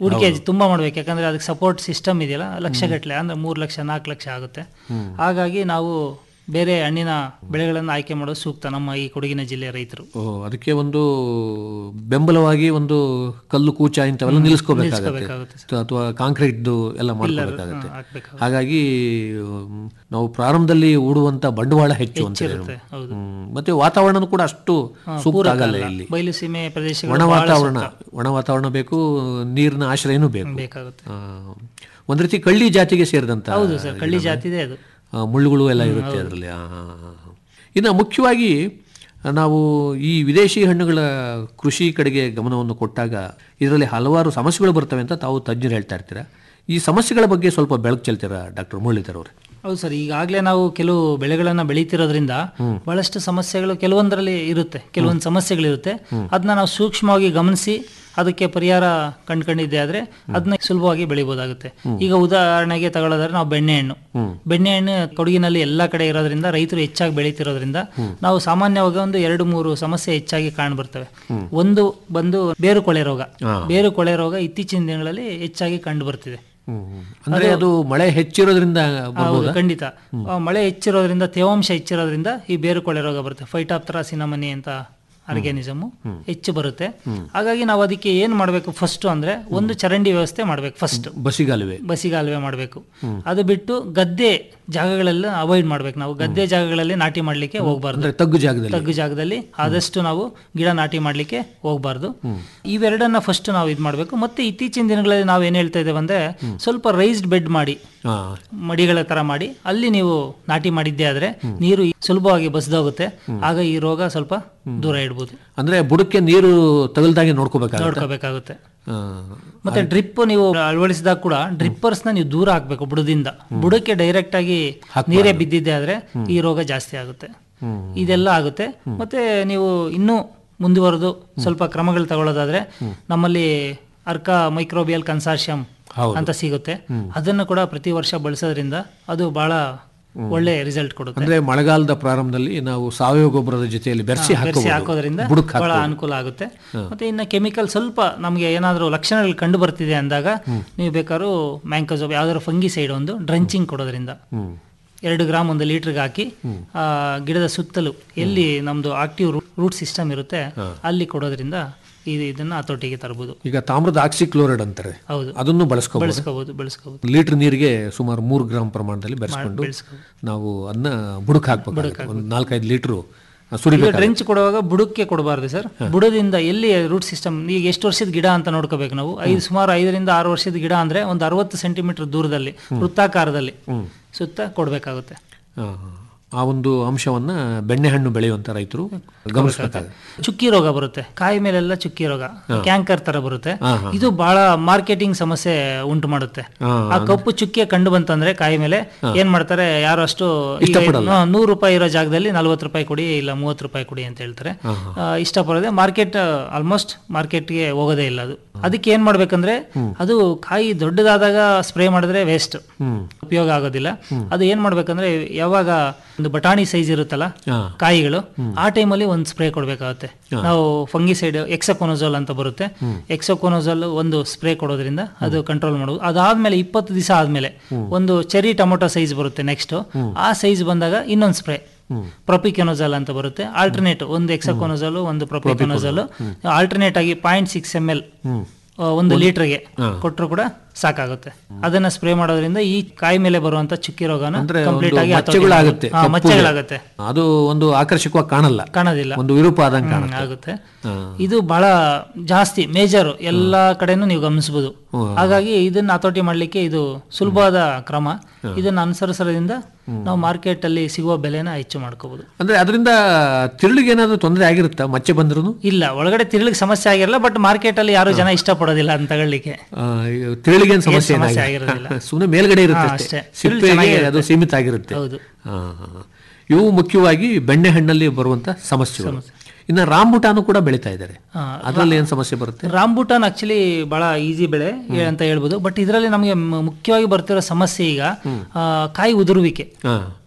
ಹೂಡಿಕೆ ತುಂಬಾ ಮಾಡ್ಬೇಕು ಯಾಕಂದ್ರೆ ಅದಕ್ಕೆ ಸಪೋರ್ಟ್ ಸಿಸ್ಟಮ್ ಇದೆಯಲ್ಲ ಲಕ್ಷಗಟ್ಟಲೆ ಅಂದ್ರೆ ಮೂರು ಲಕ್ಷ ನಾಲ್ಕು ಲಕ್ಷ ಆಗುತ್ತೆ ಹಾಗಾಗಿ ನಾವು ಬೇರೆ ಹಣ್ಣಿನ ಬೆಳೆಗಳನ್ನು ಆಯ್ಕೆ ಮಾಡೋದು ಸೂಕ್ತ ನಮ್ಮ ಈ ಕೊಡಗಿನ ಜಿಲ್ಲೆಯ ರೈತರು ಓ, ಅದಕ್ಕೆ ಒಂದು ಬೆಂಬಲವಾಗಿ ಒಂದು ಕಲ್ಲು ಕೂಚ ಇಂಥವೆಲ್ಲ ನಿಲ್ಲಿಸ್ಕೋಬೇಕಾಗತ್ತೆ ನಿಲ್ಲಿಸ್ಕೋಬೇಕಾಗುತ್ತೆ ಅಥವಾ ಕಾಂಕ್ರೀಟ್ದು ಎಲ್ಲ ಮಾಡ್ಕೋಬೇಕಾಗತ್ತೆ ಹಾಕ್ಬೇಕು ಹಾಗಾಗಿ ಮ್, ನಾವು ಪ್ರಾರಂಭದಲ್ಲಿ ಹೂಡುವಂತ ಬಂಡವಾಳ ಹೆಚ್ಚು ಅಂತ ಇರುತ್ತೆ ಹೌದು ಮತ್ತೆ ವಾತಾವರಣ ಕೂಡ ಅಷ್ಟು ಸೂಕ್ತ ಆಗಲ್ಲ ಇಲ್ಲಿ ಬಯಲು ಸೀಮೆ ಪ್ರದೇಶಗಳು ಒಣ ಬಹಳ ವಾತಾವರಣ ಒಣ ವಾತಾವರಣ ಬೇಕು ನೀರಿನ ಆಶ್ರಯನೂ ಬೇಕು ಬೇಕಾಗುತ್ತೆ ಆ, ಒಂದ್ ರೀತಿ ಕಳ್ಳಿ ಜಾತಿಗೆ ಸೇರಿದಂತ ಹೌದು ಸರ್ ಕಳ್ಳಿ ಜಾತಿದೆ ಅದು ಆ, ಮುಳ್ಳುಗಳು ಎಲ್ಲ ಇರುತ್ತೆ ಅದರಲ್ಲಿ ಇನ್ನು ಮುಖ್ಯವಾಗಿ ನಾವು ಈ ವಿದೇಶಿ ಹಣ್ಣುಗಳ ಕೃಷಿ ಕಡೆಗೆ ಗಮನವನ್ನು ಕೊಟ್ಟಾಗ ಇದರಲ್ಲಿ ಹಲವಾರು ಸಮಸ್ಯೆಗಳು ಬರ್ತವೆ ಅಂತ ತಾವು ತಜ್ಞರು ಹೇಳ್ತಾ ಇರ್ತೀರಾ ಈ ಸಮಸ್ಯೆಗಳ ಬಗ್ಗೆ ಸ್ವಲ್ಪ ಬೆಳಕು ಚೆಲ್ತೀರಾ ಡಾಕ್ಟರ್ ಮುರಳೀಧರ್ ಅವರು ಹೌದು ಸರ್ ಈಗಾಗಲೇ ನಾವು ಕೆಲವು ಬೆಳೆಗಳನ್ನ ಬೆಳೀತಿರೋದ್ರಿಂದ ಬಹಳಷ್ಟು ಸಮಸ್ಯೆಗಳು ಕೆಲವೊಂದರಲ್ಲಿ ಇರುತ್ತೆ ಕೆಲವೊಂದು ಸಮಸ್ಯೆಗಳಿರುತ್ತೆ ಅದನ್ನ ನಾವು ಸೂಕ್ಷ್ಮವಾಗಿ ಗಮನಿಸಿ ಅದಕ್ಕೆ ಪರಿಹಾರ ಕಂಡ್ಕೊಂಡಿದ್ದೆ ಆದ್ರೆ ಅದನ್ನ ಸುಲಭವಾಗಿ ಬೆಳಿಬೋದಾಗುತ್ತೆ ಈಗ ಉದಾಹರಣೆಗೆ ತಗೊಳ್ಳೋದಾದ್ರೆ ನಾವು ಬೆಣ್ಣೆಹಣ್ಣು ಬೆಣ್ಣೆಹಣ್ಣು ಕೊಡಗಿನಲ್ಲಿ ಎಲ್ಲಾ ಕಡೆ ಇರೋದ್ರಿಂದ ರೈತರು ಹೆಚ್ಚಾಗಿ ಬೆಳೀತಿರೋದ್ರಿಂದ ನಾವು ಸಾಮಾನ್ಯವಾಗಿ ಒಂದು ಎರಡು ಮೂರು ಸಮಸ್ಯೆ ಹೆಚ್ಚಾಗಿ ಕಾಣ್ಬರ್ತವೆ ಒಂದು ಬಂದು ಬೇರು ಕೊಳೆ ರೋಗ ಬೇರು ಕೊಳೆ ರೋಗ ಇತ್ತೀಚಿನ ದಿನಗಳಲ್ಲಿ ಹೆಚ್ಚಾಗಿ ಕಂಡು ಬರ್ತಿದೆ ಅಂದ್ರೆ ಅದು ಮಳೆ ಹೆಚ್ಚಿರೋದ್ರಿಂದ ಹೌದು ಖಂಡಿತ ಆ, ಮಳೆ ಹೆಚ್ಚಿರೋದ್ರಿಂದ ತೇವಾಂಶ ಹೆಚ್ಚಿರೋದ್ರಿಂದ ಈ ಬೇರು ಕೊಳೆ ರೋಗ ಬರುತ್ತೆ ಫೈಟಾಪ್ತರಾ ಸಿನಮನಿ ಅಂತ ಆರ್ಗ್ಯಾನಿಸಮ್ ಹೆಚ್ಚು ಬರುತ್ತೆ ಹಾಗಾಗಿ ನಾವು ಅದಕ್ಕೆ ಏನ್ ಮಾಡಬೇಕು ಫಸ್ಟ್ ಅಂದ್ರೆ ಒಂದು ಚರಂಡಿ ವ್ಯವಸ್ಥೆ ಮಾಡ್ಬೇಕು ಫಸ್ಟ್ ಬಸಿಗಾಲುವೆ ಬಸಿಗಾಲುವೆ ಮಾಡಬೇಕು ಅದು ಬಿಟ್ಟು ಗದ್ದೆ ಜಾಗಗಳೆಲ್ಲ ಅವಾಯ್ಡ್ ಮಾಡ್ಬೇಕು ನಾವು ಗದ್ದೆ ಜಾಗಗಳಲ್ಲಿ ನಾಟಿ ಮಾಡ್ಲಿಕ್ಕೆ ಹೋಗ್ಬಾರ್ದು ಅಂದ್ರೆ ತಗ್ಗು ಜಾಗದಲ್ಲಿ ತಗ್ಗು ಜಾಗದಲ್ಲಿ ಆದಷ್ಟು ನಾವು ಗಿಡ ನಾಟಿ ಮಾಡ್ಲಿಕ್ಕೆ ಹೋಗ್ಬಾರ್ದು ಇವೆರಡನ್ನ ಫಸ್ಟ್ ನಾವು ಇದು ಮಾಡಬೇಕು ಮತ್ತೆ ಇತ್ತೀಚಿನ ದಿನಗಳಲ್ಲಿ ನಾವು ಏನ್ ಹೇಳ್ತಾ ಇದ್ದೇವೆ ಅಂದ್ರೆ ಸ್ವಲ್ಪ ರೈಸ್ಡ್ ಬೆಡ್ ಮಾಡಿ ಹಾ ಮಡಿಗಳ ತರ ಮಾಡಿ ಅಲ್ಲಿ ನೀವು ನಾಟಿ ಮಾಡಿದ್ದೆ ಆದ್ರೆ ನೀರು ಸುಲಭವಾಗಿ ಬಸ್ದೋಗುತ್ತೆ ಆಗ ಈ ರೋಗ ಸ್ವಲ್ಪ ದೂರ ಇಡ್ಬೋದು ಅಂದ್ರೆ ಬುಡಕ್ಕೆ ನೀರು ತಗಲ್ದಾಗೆ ನೋಡ್ಕೋಬೇಕಾಗುತ್ತೆ ನೋಡ್ಕೋಬೇಕಾಗುತ್ತೆ ಮತ್ತೆ ಡ್ರಿಪ್ ನೀವು ಅಳವಡಿಸಿದಾಗ ಕೂಡ ಡ್ರಿಪ್ಪರ್ಸ್ ನ ನೀವು ದೂರ ಹಾಕ್ಬೇಕು ಬುಡದಿಂದ ಬುಡಕ್ಕೆ ಡೈರೆಕ್ಟ್ ಆಗಿ ನೀರೇ ಬಿದ್ದಿದ್ದೆ ಆದ್ರೆ ಈ ರೋಗ ಜಾಸ್ತಿ ಆಗುತ್ತೆ ಇದೆಲ್ಲ ಆಗುತ್ತೆ ಮತ್ತೆ ನೀವು ಇನ್ನೂ ಮುಂದುವರೆದು ಸ್ವಲ್ಪ ಕ್ರಮಗಳು ತಗೊಳ್ಳೋದಾದ್ರೆ ನಮ್ಮಲ್ಲಿ ಅರ್ಕ ಮೈಕ್ರೋಬಿಯಲ್ ಕನ್ಸಾರ್ಷಿಯಂ ಅಂತ ಸಿಗುತ್ತೆ ಅದನ್ನು ಕೂಡ ಪ್ರತಿ ವರ್ಷ ಬಳಸೋದ್ರಿಂದ ಅದು ಬಹಳ ಒಳ್ಳೆ ರಿಸಲ್ಟ್ ಕೊಡುತ್ತೆ ಅಂದ್ರೆ ಮಳೆಗಾಲದ ಪ್ರಾರಂಭದಲ್ಲಿ ನಾವು ಸಾವಯವ ಗೊಬ್ಬರದ ಜೊತೆಯಲ್ಲಿ ಬೆರೆಸಿ ಬೆರೆಸಿ ಹಾಕೋಬಹುದು ಹಾಕೋದ್ರಿಂದ ಬುಡಕ್ಕೆ ಬಹಳ ಹಾಕ್ಬೋದು. ಅನುಕೂಲ ಆಗುತ್ತೆ ಮತ್ತೆ ಇನ್ನು ಕೆಮಿಕಲ್ ಸ್ವಲ್ಪ ನಮಗೆ ಏನಾದರೂ ಲಕ್ಷಣಗಳು ಕಂಡು ಬರ್ತಿದೆ ಅಂದಾಗ ನೀವು ಬೇಕಾದ್ರೂ ಮ್ಯಾಂಕೋಸೋಬ್ ಯಾವ್ದಾದ್ರು ಫಂಗಿಸೈಡ್ ಒಂದು ಡ್ರಂಚಿಂಗ್ ಕೊಡೋದ್ರಿಂದ ಎರಡು ಗ್ರಾಮ್ ಒಂದು ಲೀಟರ್ಗೆ ಹಾಕಿ ಆ ಗಿಡದ ಸುತ್ತಲೂ ಎಲ್ಲಿ ನಮ್ದು ಆಕ್ಟಿವ್ ರೂಟ್ ಸಿಸ್ಟಮ್ ಇರುತ್ತೆ ಅಲ್ಲಿ ಕೊಡೋದ್ರಿಂದ ಇದು ಇದನ್ನ ಹತೋಟಿಗೆ ತರಬಹುದು ಈಗ ತಾಮ್ರದ ಆಕ್ಸಿಕ್ಲೋರೈಡ್ ಅಂತಾರೆ ಹೌದು ಅದನ್ನು ಬಳಸ್ಕೋಬಹುದು ಬೆಳೆಸ್ಕೋಬಹುದು ಬೆಳೆಸ್ಕೋಬಹುದು ಲೀಟರ್ ನೀರಿಗೆ ಸುಮಾರು ಮೂರು ಗ್ರಾಮ್ ಪ್ರಮಾಣದಲ್ಲಿ ಬೆರೆಸ್ಕೊಂಡು ಬೆಳೆಸ್ಕೋಬಹುದು ನಾವು ಅದನ್ನ ಬುಡಕ್ ಹಾಕ್ಬೇಕು ಒಂದು ನಾಲ್ಕೈದು ಲೀಟರ್ ಈಗ ಸುರಿಬೇಕು ಡ್ರೆಂಚ್ ಕೊಡುವಾಗ ಬುಡಕ್ಕೆ ಕೊಡಬಾರ್ದು ಸರ್ ಬುಡದಿಂದ ಎಲ್ಲಿ ರೂಟ್ ಸಿಸ್ಟಮ್ ಈಗ ಎಷ್ಟು ವರ್ಷದ ಗಿಡ ಅಂತ ನೋಡ್ಕೋಬೇಕು ನಾವು ಐದು ಸುಮಾರು ಐದರಿಂದ ಆರು ವರ್ಷದ ಗಿಡ ಅಂದ್ರೆ ಒಂದು ಅರವತ್ತು ಸೆಂಟಿಮೀಟರ್ ದೂರದಲ್ಲಿ ವೃತ್ತಾಕಾರದಲ್ಲಿ ಸುತ್ತ ಕೊಡಬೇಕಾಗುತ್ತೆ ಆ ಒಂದು ಅಂಶವನ್ನ ಬೆಣ್ಣೆಹಣ್ಣು ಬೆಳೆಯುವಂತ ರೈತರು ಗಮನಿಸಬೇಕಾಗುತ್ತೆ ಚುಕ್ಕಿ ರೋಗ ಬರುತ್ತೆ ಕಾಯಿ ಮೇಲೆಲ್ಲ ಚುಕ್ಕಿ ರೋಗ ಕ್ಯಾಂಕರ್ ತರ ಬರುತ್ತೆ ಇದು ಬಹಳ ಮಾರ್ಕೆಟಿಂಗ್ ಸಮಸ್ಯೆ ಉಂಟು ಮಾಡುತ್ತೆ ಆ ಕಪ್ಪು ಚುಕ್ಕೆ ಕಂಡು ಬಂತಂದ್ರೆ ಕಾಯಿ ಮೇಲೆ ಏನ್ ಮಾಡ್ತಾರೆ ಯಾರು ಅಷ್ಟು ಈಗ ಹಾ, ನೂರು ರೂಪಾಯಿ ಇರೋ ಜಾಗದಲ್ಲಿ ನಲ್ವತ್ತು ರೂಪಾಯಿ ಕೊಡಿ ಇಲ್ಲ ಮೂವತ್ತು ರೂಪಾಯಿ ಕೊಡಿ ಅಂತ ಹೇಳ್ತಾರೆ ಆ, ಇಷ್ಟಪಡದೆ ಮಾರ್ಕೆಟ್ ಆಲ್ಮೋಸ್ಟ್ ಮಾರ್ಕೆಟ್ಗೆ ಹೋಗೋದೇ ಇಲ್ಲ ಅದು ಅದಕ್ಕೆ ಏನ್ ಮಾಡ್ಬೇಕಂದ್ರೆ ಅದು ಕಾಯಿ ದೊಡ್ಡದಾದಾಗ ಸ್ಪ್ರೇ ಮಾಡಿದ್ರೆ ವೇಸ್ಟ್ ಉಪಯೋಗ ಆಗೋದಿಲ್ಲ ಅದು ಏನ್ ಮಾಡ್ಬೇಕಂದ್ರೆ ಯಾವಾಗ ಒಂದು ಬಟಾಣಿ ಸೈಜ್ ಇರುತ್ತಲ್ಲ ಕಾಯಿಗಳು ಆ ಟೈಮಲ್ಲಿ ಒಂದು ಸ್ಪ್ರೇ ಕೊಡ್ಬೇಕಾಗುತ್ತೆ ನಾವು ಫಂಗಿಸೈಡ್ ಎಕ್ಸಕೋನೋಜೋಲ್ ಅಂತ ಬರುತ್ತೆ ಎಕ್ಸಕೋನೋಜೋಲ್ ಒಂದು ಸ್ಪ್ರೇ ಕೊಡೋದ್ರಿಂದ ಅದು ಕಂಟ್ರೋಲ್ ಮಾಡೋದು ಅದಾದ್ಮೇಲೆ ಇಪ್ಪತ್ತು ದಿವಸ ಆದ್ಮೇಲೆ ಒಂದು ಚೆರಿ ಟೊಮೊಟೊ ಸೈಜ್ ಬರುತ್ತೆ ನೆಕ್ಸ್ಟ್ ಆ ಸೈಜ್ ಬಂದಾಗ ಇನ್ನೊಂದು ಸ್ಪ್ರೇ ಪ್ರೊಪಿಕೆನೋಜಾಲ್ ಅಂತ ಬರುತ್ತೆ ಆಲ್ಟರ್ನೇಟ್ ಒಂದು ಎಕ್ಸಕೋನೋಜಾಲ್ ಒಂದು ಪ್ರೊಪಿಕೆನೋಜಾಲ್ ಆಲ್ಟರ್ನೇಟ್ ಆಗಿ ಪಾಯಿಂಟ್ ಸಿಕ್ಸ್ ಎಮ್ ಎಲ್ ಒಂದು ಲೀಟರ್ಗೆ ಕೊಟ್ಟರು ಕೂಡ ಸಾಕಾಗುತ್ತೆ ಅದನ್ನ ಸ್ಪ್ರೇ ಮಾಡೋದ್ರಿಂದ ಈ ಕಾಯಿ ಮೇಲೆ ಬರುವಂತ ಚುಕ್ಕಿ ರೋಗನ ಅಂದ್ರೆ ಕಂಪ್ಲೀಟ್ ಒಂದು ಆಗಿ ಮಚ್ಚೆಗಳಾಗುತ್ತೆ ಹಾ, ಕಪ್ಪುಗೆ. ಮಚ್ಚೆಗಳಾಗುತ್ತೆ ಅದು ಒಂದು ಆಕರ್ಷಕವಾಗಿ ಕಾಣಲ್ಲ ಕಾಣೋದಿಲ್ಲ ಒಂದು ವಿರೂಪ ಆದಂಗೆ ಹ್ಮ್, ಕಾಣುತ್ತೆ ಆಗುತ್ತೆ ಇದು ಬಹಳ ಜಾಸ್ತಿ ಮೇಜರ್ ಎಲ್ಲಾ ಕಡೆನೂ ನೀವು ಗಮನಿಸಬಹುದು ಹಾಗಾಗಿ ಇದನ್ನ ಹತೋಟಿ ಮಾಡ್ಲಿಕ್ಕೆ ಇದು ಸುಲಭವಾದ ಕ್ರಮ ಇದನ್ನ ಅನುಸರಿಸೋದ್ರಿಂದ ನಾವು ಮಾರ್ಕೆಟ್ ಅಲ್ಲಿ ಸಿಗುವ ಬೆಲೆನ ಹೆಚ್ಚು ಮಾಡ್ಕೋಬಹುದು ಅಂದ್ರೆ ಅದರಿಂದ ತಿರುಳಿಗೆ ಏನಾದ್ರು ತೊಂದರೆ ಆಗಿರುತ್ತಾ ಮಚ್ಚೆ ಬಂದ್ರು ಇಲ್ಲ ಒಳಗಡೆ ತಿರ್ಲಿಕ್ಕೆ ಸಮಸ್ಯೆ ಆಗಿರಲ್ಲ ಬಟ್ ಮಾರ್ಕೆಟ್ ಅಲ್ಲಿ ಯಾರು ಜನ ಇಷ್ಟಪಡೋದಿಲ್ಲ ಅಂತ ತಗೊಳ್ಳಿಕ್ಕೆ ತಿರುಳಿಗೆ ಏನ್ ಸಮಸ್ಯೆ ಸಮಸ್ಯೆ ಏನಾಗಿಲ್ಲ. ಆಗಿರೋದಿಲ್ಲ. ಸುಮ್ಮನೆ ಮೇಲ್ಗಡೆ ಇರುತ್ತೆ ಹಾ, ಅಷ್ಟೇ. ಅಷ್ಟೇ. ತಿರುಳು ಸಿಪ್ಪೆಗೆ ಚೆನ್ನಾಗಿರುತ್ತೆ. ಅದು ಸೀಮಿತ ಆಗಿರುತ್ತೆ ಹೌದು ಹಾ, ಹಾ, ಹಾ. ಇವು ಮುಖ್ಯವಾಗಿ ಬೆಣ್ಣೆಹಣ್ಣಲ್ಲಿ ಬರುವಂತ ಸಮಸ್ಯೆಗಳು ಇನ್ನು ರಾಂಬುಟಾನು ಕೂಡ ಬೆಳೀತಾ ಇದ್ದಾರೆ ಹಾ, ಅದರಲ್ಲಿ ಏನ್ ಸಮಸ್ಯೆ ಬರುತ್ತೆ ರಾಂಬುಟಾನ್ ಆಕ್ಚುಲಿ ಬಹಳ ಈಸಿ ಬೆಳೆ ಏ- ಅಂತ ಹೇಳ್ಬೋದು ಬಟ್ ಇದರಲ್ಲಿ ನಮಗೆ ಮ- ಮುಖ್ಯವಾಗಿ ಬರ್ತಿರೋ ಸಮಸ್ಯೆ ಈಗ ಆ, ಕಾಯಿ ಉದುರುವಿಕೆ ಹಾ